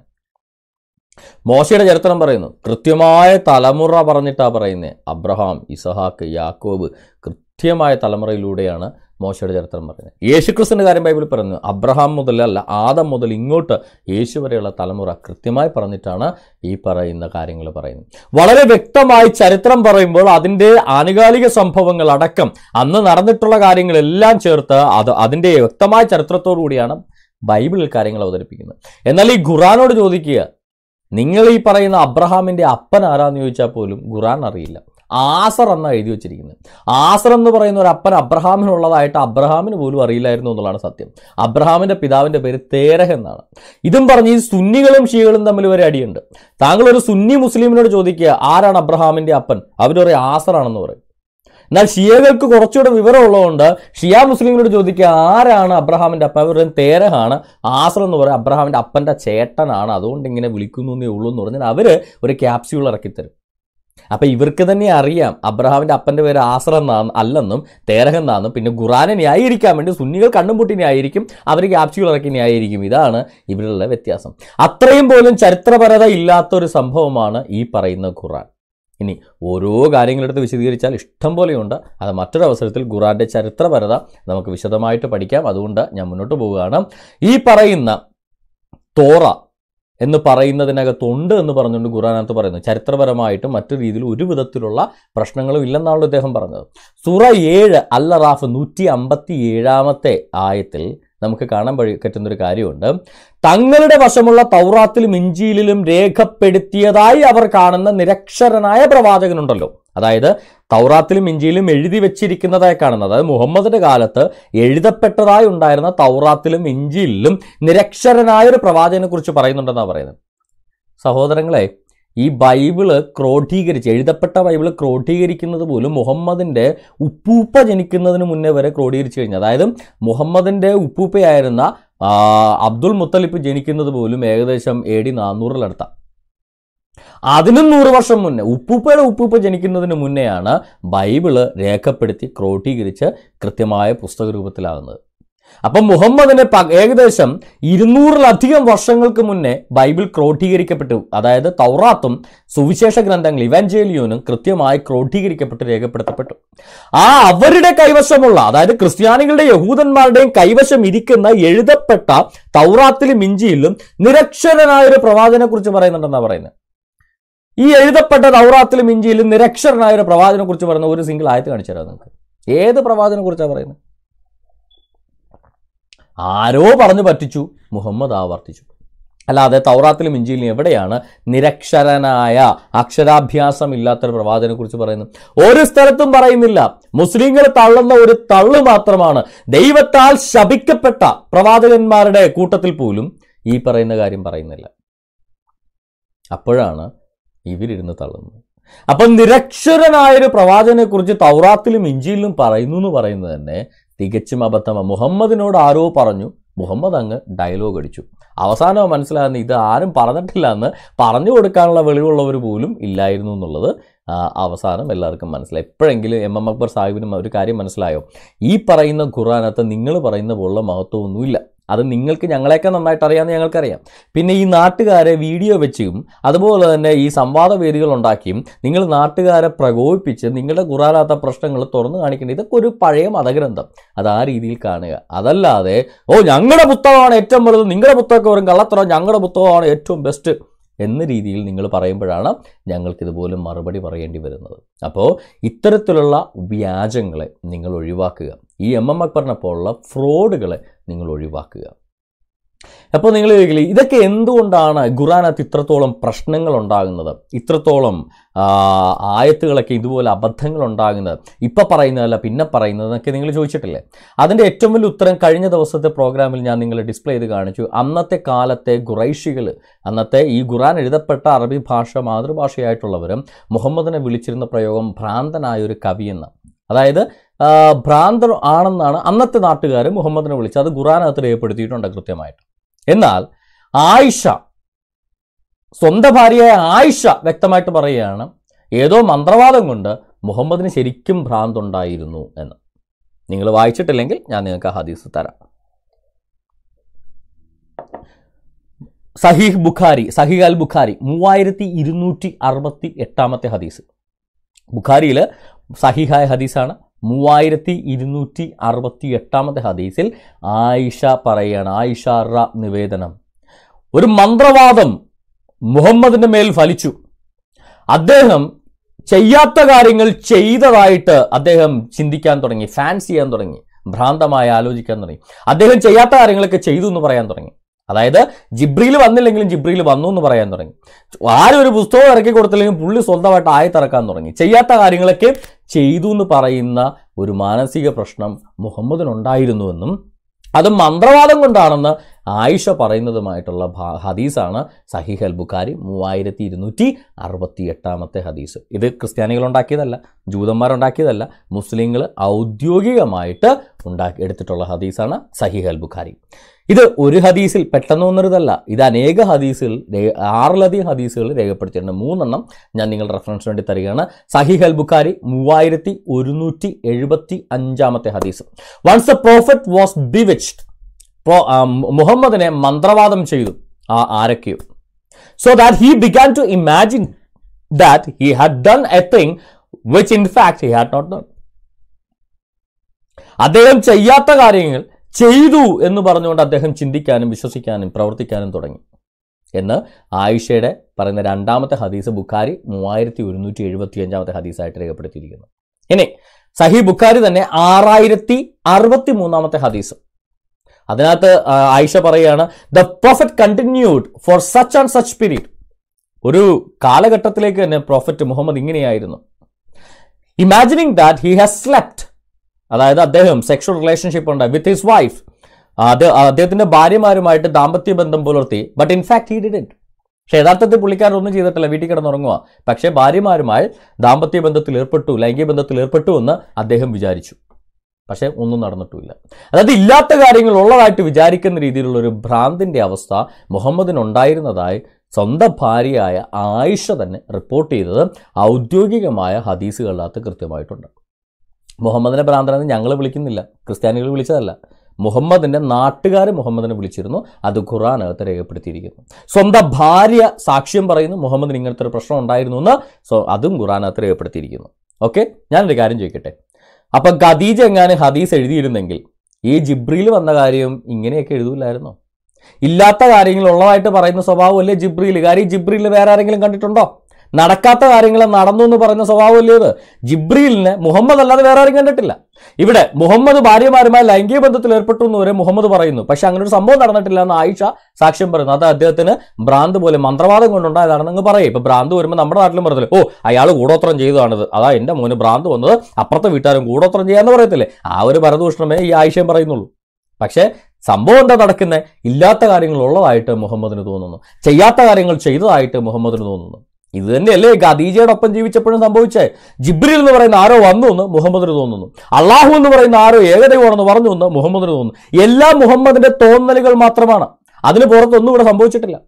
മോശയുടെ ചരിത്രം പറയുന്നു കൃത്യമായ തലമുറ പറഞ്ഞിട്ടാ പറയുന്നത് അബ്രഹാം ഇസഹാക്ക് യാക്കോബ് കൃത്യമായ തലമുറയിലൂടെയാണ് മോശയുടെ ചരിത്രം പറയുന്നത് യേശുക്രിസ്തുവിന്റെ കാര്യം ബൈബിളിൽ പറയുന്നു അബ്രഹാം മുതൽ അല്ല ആദം മുതൽ ഇങ്ങോട്ട് യേശു വരെയുള്ള തലമുറ കൃത്യമായി പറഞ്ഞിട്ടാണ് ഈ പറയുന്ന കാര്യങ്ങൾ പറയുന്നത് വളരെ വ്യക്തമായി ചരിത്രം പറയുമ്പോൾ അതിൻ്റെ ആനുകാലിക സംഭവങ്ങൾ അടക്കം അന്ന് നടന്നിട്ടുള്ള കാര്യങ്ങളെല്ലാം ചേർത്ത് അത് അതിൻ്റെ വ്യക്തമായ ചരിത്രത്തോടു കൂടിയാണ് ബൈബിളിൽ കാര്യങ്ങൾ അവതരിപ്പിക്കുന്നത് എന്നാൽ ഈ ഖുറാനോട് ചോദിക്കുക നിങ്ങൾ ഈ പറയുന്ന അബ്രഹാമിന്റെ അപ്പൻ ആരാന്ന് ചോദിച്ചാൽ പോലും ഖുറാൻ അറിയില്ല ആസർ എന്നാണ് എഴുതി വെച്ചിരിക്കുന്നത് ആസർ എന്ന് പറയുന്ന ഒരു അപ്പൻ അബ്രഹാമിനുള്ളതായിട്ട് അബ്രഹാമിന് പോലും അറിയില്ലായിരുന്നു എന്നുള്ളതാണ് സത്യം അബ്രഹാമിന്റെ പിതാവിന്റെ പേര് തേരഹ് എന്നാണ് ഇതും പറഞ്ഞ് ഈ സുന്നികളും ഷിയകളും തമ്മിൽ ഒരു അടിയുണ്ട് താങ്കൾ ഒരു സുന്നി മുസ്ലിമിനോട് ചോദിക്കുക ആരാണ് അബ്രഹാമിന്റെ അപ്പൻ അവർ പറയും ആസറാണെന്ന് പറയും എന്നാൽ ഷിയകൾക്ക് കുറച്ചുകൂടെ വിവരമുള്ളതുകൊണ്ട് ഷിയ മുസ്ലിമിനോട് ചോദിക്കുക ആരാണ് അബ്രഹാമിന്റെ അപ്പൻ അവർ പറയും തേരഹാണ് ആസർ എന്ന് പറയും അബ്രഹാമിന്റെ അപ്പന്റെ ചേട്ടനാണ് അതുകൊണ്ട് ഇങ്ങനെ വിളിക്കുന്നു എന്നേ ഉള്ളൂ എന്ന് പറഞ്ഞാൽ അവര് ഒരു ക്യാപ്സ്യൂൾ ഇറക്കിത്തരും അപ്പൊ ഇവർക്ക് തന്നെ അറിയാം അബ്രഹാമിന്റെ അപ്പന്റെ പേര് ആസർ എന്നാണ് അല്ലെന്നും തേരഹ് എന്നാണെന്നും പിന്നെ ഖുറാനെ ന്യായീകരിക്കാൻ വേണ്ടി സുന്നികൾ കണ്ണും പൂട്ടി ന്യായീകരിക്കും അവർ ക്യാപ്സ്യൂൾ ഇറക്കി ന്യായീകരിക്കും ഇതാണ് ഇവരുടെ വ്യത്യാസം അത്രയും പോലും ചരിത്രപരത ഇല്ലാത്ത ഒരു സംഭവമാണ് ഈ പറയുന്ന ഖുറാൻ ഇനി ഓരോ കാര്യങ്ങളെടുത്ത് വിശദീകരിച്ചാൽ ഇഷ്ടം പോലെയുണ്ട് അത് മറ്റൊരു അവസരത്തിൽ ഖുറാന്റെ ചരിത്രപരത നമുക്ക് വിശദമായിട്ട് പഠിക്കാം അതുകൊണ്ട് ഞാൻ മുന്നോട്ട് പോവുകയാണ് ഈ പറയുന്ന തോറ എന്ന് പറയുന്നതിനകത്തുണ്ട് എന്ന് പറഞ്ഞുകൊണ്ട് ഖുറാനകത്ത് പറയുന്നു ചരിത്രപരമായിട്ടും മറ്റു രീതിയിൽ ഒരു വിധത്തിലുള്ള പ്രശ്നങ്ങളും ഇല്ലെന്നാണ് ഇദ്ദേഹം പറഞ്ഞത് സൂറ ഏഴ് അൽ റാഫ് നൂറ്റി അമ്പത്തി ഏഴാമത്തെ ആയത്തിൽ നമുക്ക് കാണാൻ പഴി പറ്റുന്നൊരു കാര്യമുണ്ട് തങ്ങളുടെ വശമുള്ള തൗറാത്തിലും ഇഞ്ചിയിലും രേഖപ്പെടുത്തിയതായി അവർ കാണുന്ന നിരക്ഷരനായ പ്രവാചകനുണ്ടല്ലോ അതായത് തൗറാത്തിലും ഇഞ്ചിയിലും എഴുതി വെച്ചിരിക്കുന്നതായി കാണുന്നത് അതായത് മുഹമ്മദിന്റെ കാലത്ത് എഴുതപ്പെട്ടതായി ഉണ്ടായിരുന്ന തൗറാത്തിലും ഇഞ്ചിയിലും നിരക്ഷരനായ ഒരു പ്രവാചകനെ കുറിച്ച് പറയുന്നുണ്ടെന്നാണ് പറയുന്നത് സഹോദരങ്ങളെ ഈ ബൈബിള് ക്രോഡീകരിച്ച് എഴുതപ്പെട്ട ബൈബിള് ക്രോഡീകരിക്കുന്നത് പോലും മുഹമ്മദിന്റെ ഉപ്പൂപ്പ ജനിക്കുന്നതിന് മുന്നേ വരെ ക്രോഡീകരിച്ചു കഴിഞ്ഞു അതായത് മുഹമ്മദിന്റെ ഉപ്പൂപ്പയായിരുന്ന ആ, അബ്ദുൾ മുത്തലിപ്പ് ജനിക്കുന്നത് പോലും ഏകദേശം എ ഡി നാനൂറിലടുത്ത അതിനും നൂറ് വർഷം മുന്നേ ഉപ്പൂപ്പയുടെ ഉപ്പൂപ്പ ജനിക്കുന്നതിന് മുന്നെയാണ് ബൈബിള് രേഖപ്പെടുത്തി ക്രോഡീകരിച്ച് കൃത്യമായ പുസ്തക രൂപത്തിലാകുന്നത് അപ്പം മുഹമ്മദിന് പ- ഏകദേശം ഇരുന്നൂറിലധികം വർഷങ്ങൾക്ക് മുന്നേ ബൈബിൾ ക്രോഡീകരിക്കപ്പെട്ടു അതായത് തൗറാത്തും സുവിശേഷ ഗ്രന്ഥങ്ങൾ ഇവാഞ്ചേലിയോനും കൃത്യമായി ക്രോഡീകരിക്കപ്പെട്ട് രേഖപ്പെടുത്തപ്പെട്ടു ആ അവരുടെ കൈവശമുള്ള അതായത് ക്രിസ്ത്യാനികളുടെ യഹൂദന്മാരുടെയും കൈവശം ഇരിക്കുന്ന എഴുതപ്പെട്ട തൗറാത്തിലും ഇഞ്ചിയിലും നിരക്ഷരനായ ഒരു പ്രവാചനെ കുറിച്ച് പറയുന്നുണ്ടെന്നാണ് പറയുന്നത് ഈ എഴുതപ്പെട്ട തൗറാത്തിലും ഇഞ്ചിയിലും നിരക്ഷരനായ ഒരു പ്രവാചനെ കുറിച്ച് പറയുന്ന ഒരു സിംഗിൾ ആയത്ത് കാണിച്ചു തരാം നിങ്ങൾക്ക് ഏത് പ്രവാചനെ കുറിച്ചാണ് പറയുന്നത് ആരോ പറഞ്ഞു പറ്റിച്ചു മുഹമ്മദ് ആവർത്തിച്ചു അല്ലാതെ തൗറാത്തിലും ഇഞ്ചിയിലും എവിടെയാണ് നിരക്ഷരനായ അക്ഷരാഭ്യാസം ഇല്ലാത്തൊരു പ്രവാചകനെ കുറിച്ച് പറയുന്നത് ഒരു സ്ഥലത്തും പറയുന്നില്ല മുസ്ലിങ്ങൾ തള്ളുന്ന ഒരു തള്ളു മാത്രമാണ് ദൈവത്താൽ ശപിക്കപ്പെട്ട പ്രവാചകന്മാരുടെ കൂട്ടത്തിൽ പോലും ഈ പറയുന്ന കാര്യം പറയുന്നില്ല അപ്പോഴാണ് ഇവരിരുന്ന് തള്ളുന്നത് അപ്പം നിരക്ഷരനായൊരു പ്രവാചകനെ കുറിച്ച് തൗറാത്തിലും ഇഞ്ചിയിലും പറയുന്നു എന്ന് പറയുന്നത് തന്നെ തികച്ചും അബദ്ധമാണ് മുഹമ്മദിനോട് ആരോ പറഞ്ഞു മുഹമ്മദ് അങ്ങ് ഡയലോഗ് അടിച്ചു അവസാനം മനസ്സിലാകുന്ന ഇത് ആരും പറഞ്ഞിട്ടില്ല എന്ന് പറഞ്ഞു കൊടുക്കാനുള്ള വെളിവുള്ളവർ പോലും ഇല്ലായിരുന്നു എന്നുള്ളത് ആ, അവസാനം എല്ലാവർക്കും മനസ്സിലായി എപ്പോഴെങ്കിലും എം എം അക്ബർ സാഹിബിനും ഒരു കാര്യം മനസ്സിലായോ ഈ പറയുന്ന ഖുറാനകത്ത് നിങ്ങൾ പറയുന്ന പോലുള്ള മഹത്വമൊന്നുമില്ല അത് നിങ്ങൾക്ക് ഞങ്ങളെയൊക്കെ നന്നായിട്ട് അറിയാമെന്ന് ഞങ്ങൾക്കറിയാം പിന്നെ ഈ നാട്ടുകാരെ വീഡിയോ വെച്ചും അതുപോലെ തന്നെ ഈ സംവാദ വേദികൾ ഉണ്ടാക്കിയും നിങ്ങൾ നാട്ടുകാരെ പ്രകോപിപ്പിച്ച് നിങ്ങളുടെ ഖുറാനാത്ത പ്രശ്നങ്ങൾ തുറന്നു കാണിക്കേണ്ടത് ഇതൊക്കെ ഒരു പഴയ മതഗ്രന്ഥം അത് ആ രീതിയിൽ കാണുക അതല്ലാതെ ഓ ഞങ്ങളുടെ പുസ്തകമാണ് ഏറ്റവും വലുത് നിങ്ങളുടെ പുസ്തകമൊക്കെ വെറും കള്ളത്തരം ഞങ്ങളുടെ പുസ്തകമാണ് ഏറ്റവും ബെസ്റ്റ് എന്ന രീതിയിൽ നിങ്ങൾ പറയുമ്പോഴാണ് ഞങ്ങൾക്ക് ഇതുപോലും മറുപടി പറയേണ്ടി വരുന്നത് അപ്പോൾ ഇത്തരത്തിലുള്ള വ്യാജങ്ങളെ നിങ്ങൾ ഒഴിവാക്കുക ഈ എം എം അക്ബറിനെ പോലുള്ള ഫ്രോഡുകളെ നിങ്ങൾ ഒഴിവാക്കുക അപ്പോൾ നിങ്ങൾ ചോദിക്കില്ലേ ഇതൊക്കെ എന്തുകൊണ്ടാണ് ഖുറാനകത്ത് ഇത്രത്തോളം പ്രശ്നങ്ങൾ ഉണ്ടാകുന്നത് ഇത്രത്തോളം ആ, ആയത്തുകളൊക്കെ ഇതുപോലെ അബദ്ധങ്ങൾ ഉണ്ടാകുന്നത് ഇപ്പം പറയുന്നതല്ല പിന്നെ പറയുന്നത് എന്നൊക്കെ നിങ്ങൾ ചോദിച്ചിട്ടില്ലേ അതിൻ്റെ ഏറ്റവും വലിയ ഉത്തരം കഴിഞ്ഞ ദിവസത്തെ പ്രോഗ്രാമിൽ ഞാൻ നിങ്ങളെ ഡിസ്പ്ലേ ചെയ്ത് കാണിച്ചു അന്നത്തെ കാലത്തെ ഖുറൈഷികൾ അന്നത്തെ ഈ ഖുറാൻ എഴുതപ്പെട്ട അറബി ഭാഷ മാതൃഭാഷയായിട്ടുള്ളവരും മുഹമ്മദിനെ വിളിച്ചിരുന്ന പ്രയോഗം ഭ്രാന്തനായ ഒരു കവിയെന്ന് അതായത് ആ, ഭ്രാന്തർ ആണെന്നാണ് അന്നത്തെ നാട്ടുകാർ മുഹമ്മദിനെ വിളിച്ചത് അത് ഖുറാനകത്ത് രേഖപ്പെടുത്തിയിട്ടുണ്ട് കൃത്യമായിട്ട് എന്നാൽ ആയിഷ സ്വന്തം ഭാര്യയായ ആയിഷ വ്യക്തമായിട്ട് പറയുകയാണ് ഏതോ മന്ത്രവാദം കൊണ്ട് മുഹമ്മദിന് ശരിക്കും ഭ്രാന്തുണ്ടായിരുന്നു എന്ന് നിങ്ങൾ വായിച്ചിട്ടില്ലെങ്കിൽ ഞാൻ നിങ്ങൾക്ക് ആ ഹദീസ് തരാം സഹീഹ് ബുഖാരി സഹീഹ് അൽ ബുഖാരി മൂവായിരത്തി ഇരുന്നൂറ്റി അറുപത്തി എട്ടാമത്തെ ഹദീസ് ബുഖാരിയിൽ സഹിഹായ ഹദീസാണ് മൂവായിരത്തി ഇരുന്നൂറ്റി അറുപത്തി എട്ടാമത്തെ ഹദീസിൽ ആയിഷ പറയുകയാണ് ആയിഷ റ നിവേദനം ഒരു മന്ത്രവാദം മുഹമ്മദിന്റെ മേൽ ഫലിച്ചു അദ്ദേഹം ചെയ്യാത്ത കാര്യങ്ങൾ ചെയ്തതായിട്ട് അദ്ദേഹം ചിന്തിക്കാൻ തുടങ്ങി ഫാൻസ് ചെയ്യാൻ തുടങ്ങി ഭ്രാന്തമായി ആലോചിക്കാൻ തുടങ്ങി അദ്ദേഹം ചെയ്യാത്ത കാര്യങ്ങളൊക്കെ ചെയ്തു എന്ന് പറയാൻ തുടങ്ങി അതായത് ജിബ്രിയിൽ വന്നില്ലെങ്കിലും ജിബ്രിയിൽ വന്നു എന്ന് പറയാൻ തുടങ്ങി ആരും ഒരു പുസ്തകം ഇറക്കി കൊടുത്തില്ലെങ്കിൽ പുള്ളി സ്വന്തമായിട്ട് ആയത്തിറക്കാൻ തുടങ്ങി ചെയ്യാത്ത കാര്യങ്ങളൊക്കെ ചെയ്തു എന്ന് പറയുന്ന ഒരു മാനസിക പ്രശ്നം മുഹമ്മദിനുണ്ടായിരുന്നുവെന്നും അത് മന്ത്രവാദം കൊണ്ടാണെന്ന് ആയിഷ പറയുന്നതുമായിട്ടുള്ള ഭാ- ഹദീസാണ് സഹിഹ് അൽ ബുഖാരി മൂവായിരത്തി ഇരുന്നൂറ്റി അറുപത്തി എട്ടാമത്തെ ഹദീസ് ഇത് ക്രിസ്ത്യാനികൾ ഉണ്ടാക്കിയതല്ല ജൂതന്മാരുണ്ടാക്കിയതല്ല മുസ്ലിങ്ങൾ ഔദ്യോഗികമായിട്ട് ഉണ്ടാക്കി എടുത്തിട്ടുള്ള ഹദീസാണ് സഹിഹ് അൽ ബുഖാരി ഇത് ഒരു ഹദീസിൽ പെട്ടെന്ന് വന്നൊരിതല്ല ഇത് അനേക ഹദീസുകൾ രേ- ആറിലധികം ഹദീസുകൾ രേഖപ്പെടുത്തിയിട്ടുണ്ട് മൂന്നെണ്ണം ഞാൻ നിങ്ങൾ റെഫറൻസ് വേണ്ടി തരികയാണ് സഹിഹ് അൽ ബുഖാരി മൂവായിരത്തി ഒരുന്നൂറ്റി എഴുപത്തി അഞ്ചാമത്തെ ഹദീസ് once the prophet was bewitched മുഹമ്മദിനെ മന്ത്രവാദം ചെയ്തു ആ ആരൊക്കെയോ so that he began to imagine that he had done a thing which in fact he had not done അദ്ദേഹം ചെയ്യാത്ത കാര്യങ്ങൾ ചെയ്തു എന്ന് പറഞ്ഞുകൊണ്ട് അദ്ദേഹം ചിന്തിക്കാനും വിശ്വസിക്കാനും പ്രവർത്തിക്കാനും തുടങ്ങി എന്ന് ആയിഷയുടെ പറയുന്ന രണ്ടാമത്തെ ഹദീസ് ബുഖാരി മൂവായിരത്തി ഒരുന്നൂറ്റി എഴുപത്തി അഞ്ചാമത്തെ ഹദീസായിട്ട് രേഖപ്പെടുത്തിയിരിക്കുന്നു ഇനി സഹി ബുഖാരി തന്നെ ആറായിരത്തി അറുപത്തി മൂന്നാമത്തെ ഹദീസ് അതിനകത്ത് ആ, ആയിഷ പറയുകയാണ് the prophet continued for such and such period ഒരു കാലഘട്ടത്തിലേക്ക് തന്നെ പ്രോഫറ്റ് മുഹമ്മദ് ഇങ്ങനെയായിരുന്നു imagining that he has slept അതായത് അദ്ദേഹം സെക്ഷൽ റിലേഷൻഷിപ്പ് ഉണ്ട് വിത്ത് ഹിസ് വൈഫ് അത് അദ്ദേഹത്തിന്റെ ഭാര്യമാരുമായിട്ട് ദാമ്പത്യ ബന്ധം പുലർത്തി ബട്ട് ഇൻഫാക്ട് ഹി ഡിഡ് പക്ഷേ യഥാർത്ഥത്തിൽ പുള്ളിക്കാരൻ ഒന്നും ചെയ്തിട്ടില്ല വീട്ടിൽ കിടന്നുറങ്ങുക പക്ഷേ ഭാര്യമാരുമായി ദാമ്പത്യ ബന്ധത്തിൽ ഏർപ്പെട്ടു ലൈംഗിക ബന്ധത്തിൽ ഏർപ്പെട്ടു എന്ന് അദ്ദേഹം വിചാരിച്ചു പക്ഷേ ഒന്നും നടന്നിട്ടുമില്ല അതായത് ഇല്ലാത്ത കാര്യങ്ങൾ ഉള്ളതായിട്ട് വിചാരിക്കുന്ന രീതിയിലുള്ള ഒരു ഭ്രാന്തിന്റെ അവസ്ഥ മുഹമ്മദിനുണ്ടായിരുന്നതായി സ്വന്തം ഭാര്യയായ ആയിഷ തന്നെ റിപ്പോർട്ട് ചെയ്തത് ഔദ്യോഗികമായ ഹദീസുകളിനകത്ത് കൃത്യമായിട്ടുണ്ട് മുഹമ്മദിനെ ഭ്രാന്തനെന്ന് ഞങ്ങൾ വിളിക്കുന്നില്ല ക്രിസ്ത്യാനികൾ വിളിച്ചതല്ല മുഹമ്മദിന്റെ നാട്ടുകാർ മുഹമ്മദിനെ വിളിച്ചിരുന്നു അത് ഖുറാനകത്ത് രേഖപ്പെടുത്തിയിരിക്കുന്നു സ്വന്തം ഭാര്യ സാക്ഷ്യം പറയുന്നു മുഹമ്മദിന് ഇങ്ങനത്തെ ഒരു പ്രശ്നം ഉണ്ടായിരുന്നു എന്ന് സോ അതും ഖുറാനകത്ത് രേഖപ്പെടുത്തിയിരിക്കുന്നു ഓക്കെ ഞാനൊരു കാര്യം ചോദിക്കട്ടെ അപ്പം ഖദീജ എങ്ങാനും ഹദീസ് എഴുതിയിരുന്നെങ്കിൽ ഈ ജിബ്രിയിൽ വന്ന കാര്യം ഇങ്ങനെയൊക്കെ എഴുതൂലായിരുന്നോ ഇല്ലാത്ത കാര്യങ്ങൾ ഉള്ളതായിട്ട് പറയുന്ന സ്വഭാവമല്ലേ ജിബ്രിയിൽ കാര്യം ജിബ്രിയിൽ വേറെ ആരെങ്കിലും കണ്ടിട്ടുണ്ടോ നടക്കാത്ത കാര്യങ്ങൾ നടന്നു എന്ന് പറയുന്ന സ്വഭാവമല്ലേ ഇത് ജിബ്രിയിലിനെ മുഹമ്മദ് അല്ലാതെ വേറെ ആരും കണ്ടിട്ടില്ല ഇവിടെ മുഹമ്മദ് ഭാര്യമാരുമായി ലൈംഗിക ബന്ധത്തിൽ ഏർപ്പെട്ടു എന്ന് വരെ മുഹമ്മദ് പറയുന്നു പക്ഷെ അങ്ങനെ ഒരു സംഭവം നടന്നിട്ടില്ല എന്ന് ആയിഷ സാക്ഷ്യം പറയുന്നു അത് അദ്ദേഹത്തിന് ഭ്രാന്ത് പോലെ മന്ത്രവാദം കൊണ്ടുണ്ടായതാണെന്ന് അങ്ങ് പറയും ഇപ്പൊ ഭ്രാന്ത് വരുമ്പോൾ നമ്മുടെ നാട്ടിലും പറയത്തില്ലേ ഓ അയാൾ കൂടോത്രം ചെയ്തതാണിത് അതാ എന്റെ മോന് ഭ്രാന്ത് വന്നത് അപ്പുറത്തെ വീട്ടുകാരും കൂടോത്രം ചെയ്യാന്ന് പറയത്തില്ലേ ആ ഒരു പരദൂഷണമേ ഈ ആയിഷയും പറയുന്നുള്ളൂ പക്ഷേ സംഭവം എന്താ നടക്കുന്നത് ഇല്ലാത്ത കാര്യങ്ങൾ ഉള്ളതായിട്ട് മുഹമ്മദിന് തോന്നുന്നു ചെയ്യാത്ത കാര്യങ്ങൾ ചെയ്തതായിട്ട് മുഹമ്മദിന് തോന്നുന്നു ഇത് തന്നെയല്ലേ ഖദീജയുടെ ഒപ്പം ജീവിച്ചപ്പോഴും സംഭവിച്ചേ ജിബ്രിൽ എന്ന് പറയുന്ന ആരോ വന്നു എന്ന് മുഹമ്മദിന് തോന്നുന്നു അള്ളാഹു എന്ന് പറയുന്ന ആരോ ഏകദൈവമാണെന്ന് പറഞ്ഞു എന്ന് മുഹമ്മദിന് തോന്നുന്നു എല്ലാം മുഹമ്മദിന്റെ തോന്നലുകൾ മാത്രമാണ് അതിന് പുറത്തൊന്നും ഇവിടെ സംഭവിച്ചിട്ടില്ല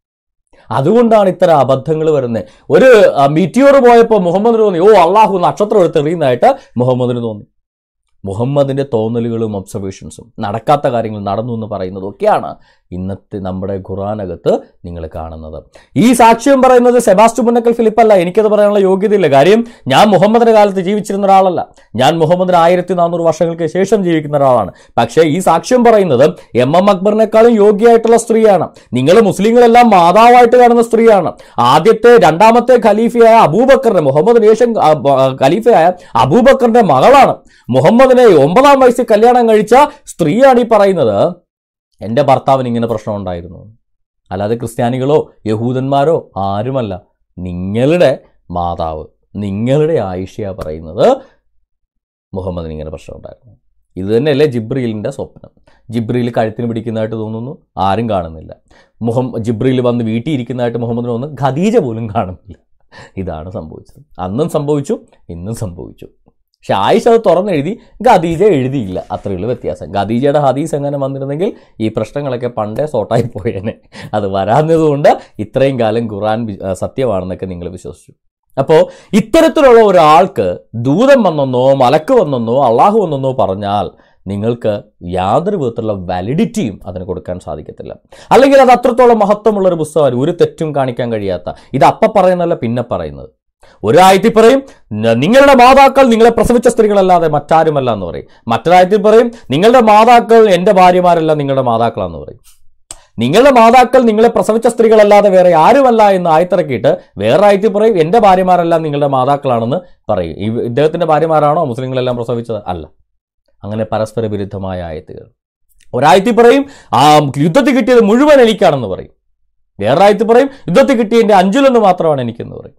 അതുകൊണ്ടാണ് ഇത്തരം അബദ്ധങ്ങൾ വരുന്നത് ഒരു മീറ്റിയോർ പോയപ്പോൾ മുഹമ്മദിന് തോന്നി ഓ അള്ളാഹു നക്ഷത്രം എടുത്ത് എറിയുന്നതായിട്ട് മുഹമ്മദിന് തോന്നി മുഹമ്മദിന്റെ തോന്നലുകളും ഒബ്സർവേഷൻസും നടക്കാത്ത കാര്യങ്ങൾ നടന്നു എന്ന് പറയുന്നതും ഒക്കെയാണ് ഇന്നത്തെ നമ്മുടെ ഖുറാനകത്ത് നിങ്ങൾ കാണുന്നത് ഈ സാക്ഷ്യം പറയുന്നത് സെബാസ്റ്റ്യൻ പുന്നക്കൽ ഫിലിപ്പ് അല്ല എനിക്കത് പറയാനുള്ള യോഗ്യതയില്ല കാര്യം ഞാൻ മുഹമ്മദിന്റെ കാലത്ത് ജീവിച്ചിരുന്ന ഒരാളല്ല ഞാൻ മുഹമ്മദിന് ആയിരത്തി നാനൂറ് വർഷങ്ങൾക്ക് ശേഷം ജീവിക്കുന്ന ഒരാളാണ് പക്ഷേ ഈ സാക്ഷ്യം പറയുന്നത് എം എം അക്ബറിനേക്കാളും യോഗ്യയായിട്ടുള്ള സ്ത്രീയാണ് നിങ്ങൾ മുസ്ലിങ്ങളെല്ലാം മാതാവായിട്ട് കാണുന്ന സ്ത്രീയാണ് ആദ്യത്തെ രണ്ടാമത്തെ ഖലീഫയായ അബൂബക്കറിന്റെ മുഹമ്മദ് ശേഷം ആ, ബ- ഖലീഫയായ അബൂബക്കറിന്റെ മകളാണ് മുഹമ്മദിനെ ഒമ്പതാം വയസ്സിൽ കല്യാണം കഴിച്ച സ്ത്രീയാണ് ഈ പറയുന്നത് എൻ്റെ ഭർത്താവിന് ഇങ്ങനെ പ്രശ്നം ഉണ്ടായിരുന്നു അല്ലാതെ ക്രിസ്ത്യാനികളോ യഹൂദന്മാരോ ആരുമല്ല നിങ്ങളുടെ മാതാവ് നിങ്ങളുടെ ആയിഷയ പറയുന്നത് മുഹമ്മദിന് ഇങ്ങനെ പ്രശ്നം ഉണ്ടായിരുന്നു ഇത് തന്നെയല്ലേ ജിബ്രീലിൻ്റെ സ്വപ്നം ജിബ്രീൽ കഴുത്തിന് പിടിക്കുന്നതായിട്ട് തോന്നുന്നു ആരും കാണുന്നില്ല മുഹം ജിബ്രീൽ വന്ന് വീട്ടിൽ ഇരിക്കുന്നതായിട്ട് മുഹമ്മദിന് തോന്നുന്നു ഖദീജ പോലും കാണുന്നില്ല ഇതാണ് സംഭവിച്ചത് അന്നും സംഭവിച്ചു ഇന്നും സംഭവിച്ചു പക്ഷെ ആയിഷ അത് തുറന്നെഴുതി ഖദീജ എഴുതിയില്ല അത്രയുള്ള വ്യത്യാസം ഖദീജയുടെ ഹദീസ് എങ്ങനെ വന്നിരുന്നെങ്കിൽ ഈ പ്രശ്നങ്ങളൊക്കെ പണ്ടേ സോട്ടായി പോയേനെ അത് വരാഞ്ഞതുകൊണ്ട് ഇത്രയും കാലം ഖുറാൻ വി- ആ, സത്യമാണെന്നൊക്കെ നിങ്ങൾ വിശ്വസിച്ചു അപ്പോൾ ഇത്തരത്തിലുള്ള ഒരാൾക്ക് ദൂതം വന്നെന്നോ മലക്ക് വന്നെന്നോ അള്ളാഹു വന്നെന്നോ പറഞ്ഞാൽ നിങ്ങൾക്ക് യാതൊരു വിധത്തിലുള്ള വാലിഡിറ്റിയും അതിന് കൊടുക്കാൻ സാധിക്കത്തില്ല അല്ലെങ്കിൽ അത് അത്രത്തോളം മഹത്വമുള്ള ഒരു പുസ്തകമാണ് ഒരു തെറ്റും കാണിക്കാൻ കഴിയാത്ത ഇത് അപ്പ പറയുന്നതല്ല പിന്നെ പറയുന്നത് ഒരായത്തിൽ പറയും "ന- നിങ്ങളുടെ മാതാക്കൾ നിങ്ങളെ പ്രസവിച്ച സ്ത്രീകളല്ലാതെ മറ്റാരുമല്ല എന്ന് പറയും മറ്റൊരായത്തിൽ പറയും നിങ്ങളുടെ മാതാക്കൾ എൻ്റെ ഭാര്യമാരല്ല നിങ്ങളുടെ മാതാക്കളാന്ന് പറയും നിങ്ങളുടെ മാതാക്കൾ നിങ്ങളെ പ്രസവിച്ച സ്ത്രീകളല്ലാതെ വേറെ ആരുമല്ല എന്ന് ആയത്തിറക്കിയിട്ട് വേറെ ആയത്തിൽ പറയും എൻ്റെ ഭാര്യമാരെല്ലാം നിങ്ങളുടെ മാതാക്കളാണെന്ന് പറയും ഈ ഇദ്ദേഹത്തിൻ്റെ ഭാര്യമാരാണോ മുസ്ലിങ്ങളെല്ലാം പ്രസവിച്ചത് അല്ല അങ്ങനെ പരസ്പര വിരുദ്ധമായ ആയത്തുകൾ ഒരായത്തിൽ പറയും ആ യുദ്ധത്തിൽ കിട്ടിയത് മുഴുവൻ എനിക്കാണെന്ന് പറയും വേറെ ആയത്തിൽ പറയും യുദ്ധത്തിൽ കിട്ടിയതിൻ്റെ അഞ്ചിലൊന്ന് മാത്രമാണ് എനിക്കെന്ന് പറയും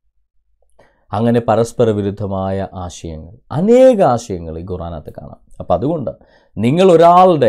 അങ്ങനെ പരസ്പര വിരുദ്ധമായ ആശയങ്ങൾ അനേക ആശയങ്ങൾ ഈ ഖുറാനകത്ത് കാണാം അപ്പം അതുകൊണ്ട് നിങ്ങൾ ഒരാളുടെ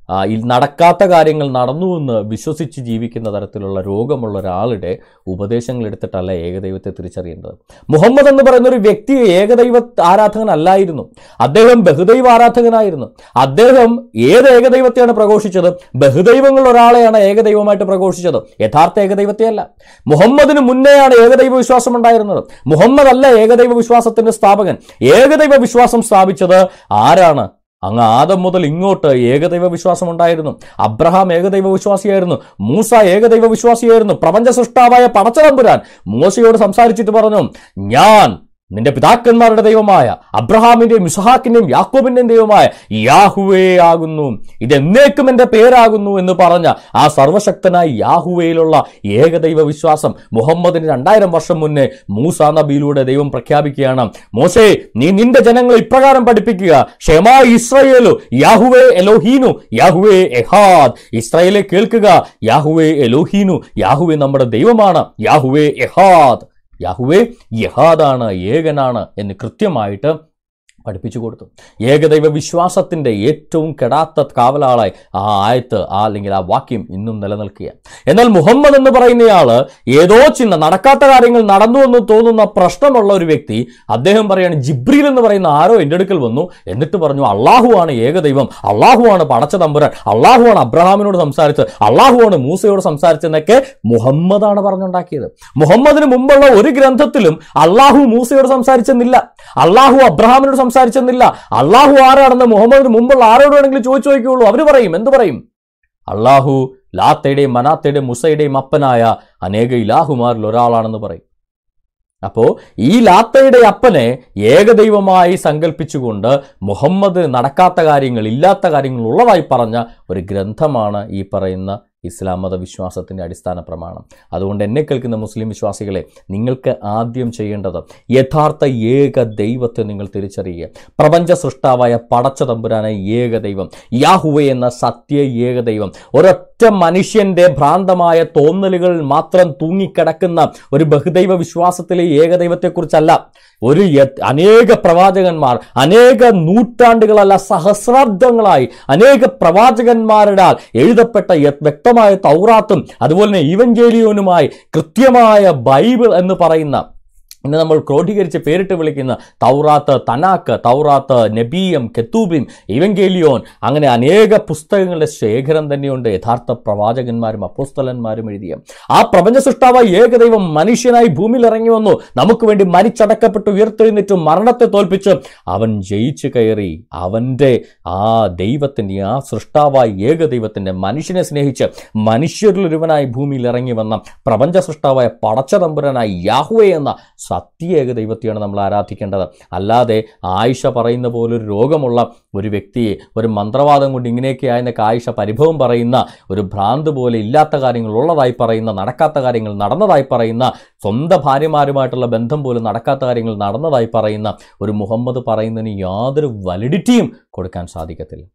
ആ, ഈ നടക്കാത്ത കാര്യങ്ങൾ നടന്നു എന്ന് വിശ്വസിച്ച് ജീവിക്കുന്ന തരത്തിലുള്ള രോഗമുള്ള ഒരാളുടെ ഉപദേശങ്ങൾ എടുത്തിട്ടല്ല ഏകദൈവത്തെ തിരിച്ചറിയേണ്ടത് മുഹമ്മദ് എന്ന് പറയുന്ന ഒരു വ്യക്തി ഏകദൈവ ആരാധകനല്ലായിരുന്നു അദ്ദേഹം ബഹുദൈവ ആരാധകനായിരുന്നു അദ്ദേഹം ഏത് ഏകദൈവത്തെയാണ് പ്രഘോഷിച്ചത് ബഹുദൈവങ്ങൾ ഒരാളെയാണ് ഏകദൈവമായിട്ട് പ്രഘോഷിച്ചത് യഥാർത്ഥ ഏകദൈവത്തെയല്ല മുഹമ്മദിന് മുന്നെയാണ് ഏകദൈവ വിശ്വാസം ഉണ്ടായിരുന്നത് മുഹമ്മദ് അല്ല ഏകദൈവ വിശ്വാസത്തിന്റെ സ്ഥാപകൻ ഏകദൈവ വിശ്വാസം സ്ഥാപിച്ചത് ആരാണ് അങ്ങ് ആദം മുതൽ ഇങ്ങോട്ട് ഏകദൈവ വിശ്വാസം ഉണ്ടായിരുന്നു അബ്രഹാം ഏകദൈവ വിശ്വാസിയായിരുന്നു മൂസ ഏകദൈവ വിശ്വാസിയായിരുന്നു പ്രപഞ്ച സൃഷ്ടാവായ പടച്ചതമ്പുരാൻ മൂസയോട് സംസാരിച്ചിട്ട് പറഞ്ഞു ഞാൻ നിന്റെ പിതാക്കന്മാരുടെ ദൈവമായ അബ്രഹാമിന്റെയും ഇസ്ഹാക്കിന്റെയും യാക്കോബിന്റെയും ദൈവമായ യാഹുവേ ആകുന്നു ഇത് എന്നേക്കും എന്റെ പേരാകുന്നു എന്ന് പറഞ്ഞ ആ സർവശക്തനായ യാഹുവയിലുള്ള ഏകദൈവ വിശ്വാസം മുഹമ്മദിന് രണ്ടായിരം വർഷം മുന്നേ മൂസ നബിയിലൂടെ ദൈവം പ്രഖ്യാപിക്കുകയാണ് മോശേ നീ നിന്റെ ജനങ്ങളെ ഇപ്രകാരം പഠിപ്പിക്കുക ഷെമാ ഇസ്രയേലു യാഹുവേ എലോഹീനു യാഹുവേ എഹാദ് ഇസ്രായേലെ കേൾക്കുക യാഹുവേ എലോഹീനു യാഹുവേ നമ്മുടെ ദൈവമാണ് യാഹുവേ എഹാദ് യാഹുവേ യഹാദാണ് ഏകനാണ് എന്ന് കൃത്യമായിട്ട് പഠിപ്പിച്ചു കൊടുത്തു ഏകദൈവ വിശ്വാസത്തിന്റെ ഏറ്റവും കെടാത്ത കാവലാളായി ആ ആയത്ത് ആ അല്ലെങ്കിൽ ആ വാക്യം ഇന്നും നിലനിൽക്കുക എന്നാൽ മുഹമ്മദ് എന്ന് പറയുന്നയാള് ഏതോ ചിന്ന നടക്കാത്ത കാര്യങ്ങൾ നടന്നു എന്ന് തോന്നുന്ന പ്രശ്നമുള്ള ഒരു വ്യക്തി അദ്ദേഹം പറയാണ് ജിബ്രീൽ എന്ന് പറയുന്ന ആരോ എൻ്റെ അടുക്കൽ വന്നു എന്നിട്ട് പറഞ്ഞു അള്ളാഹുവാണ് ഏകദൈവം അള്ളാഹുവാണ് പടച്ച തമ്പുരാൻ അള്ളാഹുവാണ് അബ്രഹാമിനോട് സംസാരിച്ചത് അള്ളാഹുവാണ് മൂസയോട് സംസാരിച്ചതെന്നൊക്കെ മുഹമ്മദാണ് പറഞ്ഞുണ്ടാക്കിയത് മുഹമ്മദിന് മുമ്പുള്ള ഒരു ഗ്രന്ഥത്തിലും അള്ളാഹു മൂസയോട് സംസാരിച്ചെന്നില്ല അള്ളാഹു അബ്രഹാമിനോട് സംസാരിച്ചെന്നില്ല അള്ളാഹു ആരാണെന്ന് മുഹമ്മദിന് മുമ്പുള്ള ആരോട് വേണമെങ്കിലും ചോദിച്ചു നോക്കിയുള്ളൂ അവർ പറയും എന്ത് പറയും അള്ളാഹു ലാത്തയുടെയും മനാത്തയുടെയും മുസയുടെയും അപ്പനായ അനേക ഇലാഹുമാരിൽ ഒരാളാണെന്ന് പറയും അപ്പോൾ ഈ ലാത്തയുടെ അപ്പനെ ഏകദൈവമായി സങ്കല്പിച്ചുകൊണ്ട് മുഹമ്മദ് നടക്കാത്ത കാര്യങ്ങൾ ഇല്ലാത്ത കാര്യങ്ങൾ ഉള്ളതായി പറഞ്ഞ ഒരു ഗ്രന്ഥമാണ് ഈ പറയുന്ന ഇസ്ലാം മത വിശ്വാസത്തിൻ്റെ അടിസ്ഥാന പ്രമാണം അതുകൊണ്ട് എന്നെ കേൾക്കുന്ന മുസ്ലിം വിശ്വാസികളെ നിങ്ങൾക്ക് ആദ്യം ചെയ്യേണ്ടത് യഥാർത്ഥ ഏക ദൈവത്തെ നിങ്ങൾ തിരിച്ചറിയുക പ്രപഞ്ച സൃഷ്ടാവായ പടച്ച തമ്പുരാനായ ഏക ദൈവം യാഹുവെ എന്ന സത്യ ഏക ദൈവം ഒരൊറ്റ മനുഷ്യന്റെ ഭ്രാന്തമായ തോന്നലുകൾ മാത്രം തൂങ്ങിക്കിടക്കുന്ന ഒരു ബഹുദൈവ വിശ്വാസത്തിലെ ഏകദൈവത്തെക്കുറിച്ചല്ല ഒരു യ- അനേക പ്രവാചകന്മാർ അനേക നൂറ്റാണ്ടുകളല്ല സഹസ്രാബ്ദങ്ങളായി അനേക പ്രവാചകന്മാരുടെ എഴുതപ്പെട്ട യ- വ്യക്തമായ തൗറാത്തും അതുപോലെ തന്നെ ഈവഞ്ചേലിയോനുമായി കൃത്യമായ ബൈബിൾ എന്ന് പറയുന്ന ഇന്ന് നമ്മൾ ക്രോഡീകരിച്ച് പേരിട്ട് വിളിക്കുന്ന തൗറാത്ത് തനാക്ക് തൗറാത്ത് നബീയം കെത്തൂബിം ഇവങ്കേലിയോൻ അങ്ങനെ അനേക പുസ്തകങ്ങളുടെ ശേഖരം തന്നെയുണ്ട് യഥാർത്ഥ പ്രവാചകന്മാരും അപ്പോസ്തലന്മാരും എഴുതിയ ആ പ്രപഞ്ച സൃഷ്ടാവായ ഏകദൈവം മനുഷ്യനായി ഭൂമിയിൽ ഇറങ്ങി വന്നു നമുക്ക് വേണ്ടി മരിച്ചടക്കപ്പെട്ട് ഉയർത്തെഴുന്നേറ്റ് മരണത്തെ തോൽപ്പിച്ച് അവൻ ജയിച്ചു കയറി അവൻ്റെ ആ ദൈവത്തിൻ്റെ ആ സൃഷ്ടാവായ ഏകദൈവത്തിൻ്റെ മനുഷ്യനെ സ്നേഹിച്ച് മനുഷ്യരിൽ ഒരുവനായി ഭൂമിയിൽ ഇറങ്ങി വന്ന പ്രപഞ്ച സൃഷ്ടാവായ പടച്ചതമ്പുരനായ യാഹുവേ എന്ന സത്യ ഏക ദൈവത്തെയാണ് നമ്മൾ ആരാധിക്കേണ്ടത് അല്ലാതെ ആയിഷ പറയുന്ന പോലെ ഒരു രോഗമുള്ള ഒരു വ്യക്തിയെ ഒരു മന്ത്രവാദം കൊണ്ട് ഇങ്ങനെയൊക്കെ ആയെന്നൊക്കെ ആയിഷ പരിഭവം പറയുന്ന ഒരു ഭ്രാന്ത് പോലെ ഇല്ലാത്ത കാര്യങ്ങൾ ഉള്ളതായി പറയുന്ന നടക്കാത്ത കാര്യങ്ങൾ നടന്നതായി പറയുന്ന സ്വന്തം ഭാര്യമാരുമായിട്ടുള്ള ബന്ധം പോലും നടക്കാത്ത കാര്യങ്ങൾ നടന്നതായി പറയുന്ന ഒരു മുഹമ്മദ് പറയുന്നതിന് യാതൊരു വാലിഡിറ്റിയും കൊടുക്കാൻ സാധിക്കത്തില്ല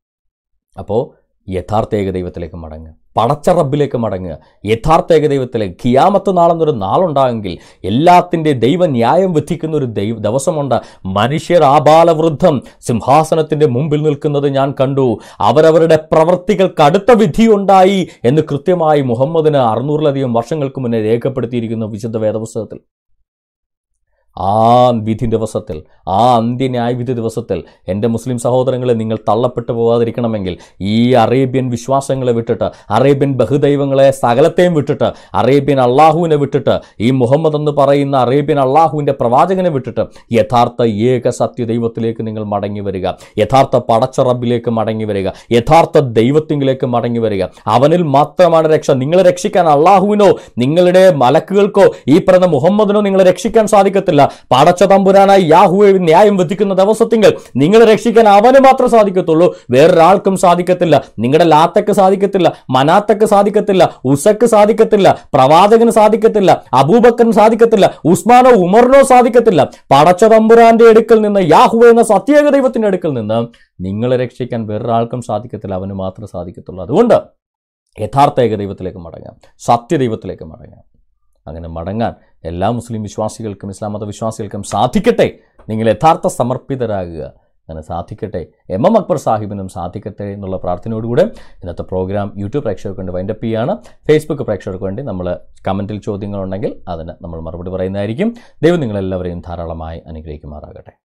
അപ്പോൾ യഥാർത്ഥ ഏകദൈവത്തിലേക്ക് മടങ്ങുക പടച്ച റബ്ബിലേക്ക് മടങ്ങുക യഥാർത്ഥ ഏകദൈവത്തിലേക്ക് ഖിയാമത്ത് നാളെന്നൊരു നാളുണ്ടാകുമെങ്കിൽ എല്ലാത്തിൻ്റെ ദൈവ ന്യായം വിധിക്കുന്ന ഒരു ദൈവ ദിവസമുണ്ട് മനുഷ്യർ ആബാലവൃദ്ധം സിംഹാസനത്തിൻ്റെ മുമ്പിൽ നിൽക്കുന്നത് ഞാൻ കണ്ടു അവരവരുടെ പ്രവർത്തികൾക്ക് അടുത്ത വിധിയുണ്ടായി എന്ന് കൃത്യമായി മുഹമ്മദിന് അറുന്നൂറിലധികം വർഷങ്ങൾക്ക് മുന്നേ രേഖപ്പെടുത്തിയിരിക്കുന്നു വിശുദ്ധ വേദപുസ്തകത്തിൽ ആ വിധി ദിവസത്തിൽ ആ അന്ത്യന്യായ വിധി ദിവസത്തിൽ എൻ്റെ മുസ്ലിം സഹോദരങ്ങളെ നിങ്ങൾ തള്ളപ്പെട്ടു പോകാതിരിക്കണമെങ്കിൽ ഈ അറേബ്യൻ വിശ്വാസങ്ങളെ വിട്ടിട്ട് അറേബ്യൻ ബഹുദൈവങ്ങളെ സകലത്തെയും വിട്ടിട്ട് അറേബ്യൻ അള്ളാഹുവിനെ വിട്ടിട്ട് ഈ മുഹമ്മദ് എന്ന് പറയുന്ന അറേബ്യൻ അള്ളാഹുവിൻ്റെ പ്രവാചകനെ വിട്ടിട്ട് യഥാർത്ഥ ഏക സത്യ ദൈവത്തിലേക്ക് നിങ്ങൾ മടങ്ങി വരിക യഥാർത്ഥ പടച്ച റബ്ബിലേക്ക് മടങ്ങി വരിക യഥാർത്ഥ ദൈവത്തിങ്കിലേക്ക് മടങ്ങി വരിക അവനിൽ മാത്രമാണ് രക്ഷ നിങ്ങളെ രക്ഷിക്കാൻ അള്ളാഹുവിനോ നിങ്ങളുടെ മലക്കുകൾക്കോ ഈ പറയുന്ന മുഹമ്മദിനോ നിങ്ങളെ രക്ഷിക്കാൻ സാധിക്കത്തില്ല പടച്ച തമ്പുരാനായി യാഹുവെ ന്യായം വിധിക്കുന്ന ദിവസത്തിങ്കിൽ നിങ്ങളെ രക്ഷിക്കാൻ അവന് മാത്രം സാധിക്കത്തുള്ളൂ വേറൊരാൾക്കും സാധിക്കത്തില്ല നിങ്ങളുടെ ലാത്തക്ക് സാധിക്കത്തില്ല മനാത്തക്ക് സാധിക്കത്തില്ല ഉസക്ക് സാധിക്കത്തില്ല പ്രവാചകന് സാധിക്കത്തില്ല അബൂബക്കറിന് സാധിക്കത്തില്ല ഉസ്മാനോ ഉമറിനോ സാധിക്കത്തില്ല പടച്ച തമ്പുരാന്റെ അടുക്കൽ നിന്ന് യാഹുവ എന്ന സത്യേക ദൈവത്തിന്റെ അടുക്കൽ നിന്ന് നിങ്ങളെ രക്ഷിക്കാൻ വേറൊരാൾക്കും സാധിക്കത്തില്ല അവന് മാത്രമേ സാധിക്കത്തുള്ളൂ അതുകൊണ്ട് യഥാർത്ഥ ഏകദൈവത്തിലേക്ക് മടങ്ങാം സത്യദൈവത്തിലേക്ക് മടങ്ങാം അങ്ങനെ മടങ്ങാൻ എല്ലാ മുസ്ലിം വിശ്വാസികൾക്കും ഇസ്ലാം മത വിശ്വാസികൾക്കും സാധിക്കട്ടെ നിങ്ങൾ യഥാർത്ഥ സമർപ്പിതരാകുക അങ്ങനെ സാധിക്കട്ടെ എം എം അക്ബർ സാഹിബിനും സാധിക്കട്ടെ എന്നുള്ള പ്രാർത്ഥനയോടുകൂടെ ഇന്നത്തെ പ്രോഗ്രാം യൂട്യൂബ് പ്രേക്ഷകർക്ക് വേണ്ടി വൈൻഡപ്പ് ചെയ്യാണ് ഫേസ്ബുക്ക് പ്രേക്ഷകർക്ക് വേണ്ടി നമ്മൾ കമൻറ്റിൽ ചോദ്യങ്ങളുണ്ടെങ്കിൽ അതിന് നമ്മൾ മറുപടി പറയുന്നതായിരിക്കും ദൈവം നിങ്ങളെല്ലാവരെയും ധാരാളമായി അനുഗ്രഹിക്കുമാറാകട്ടെ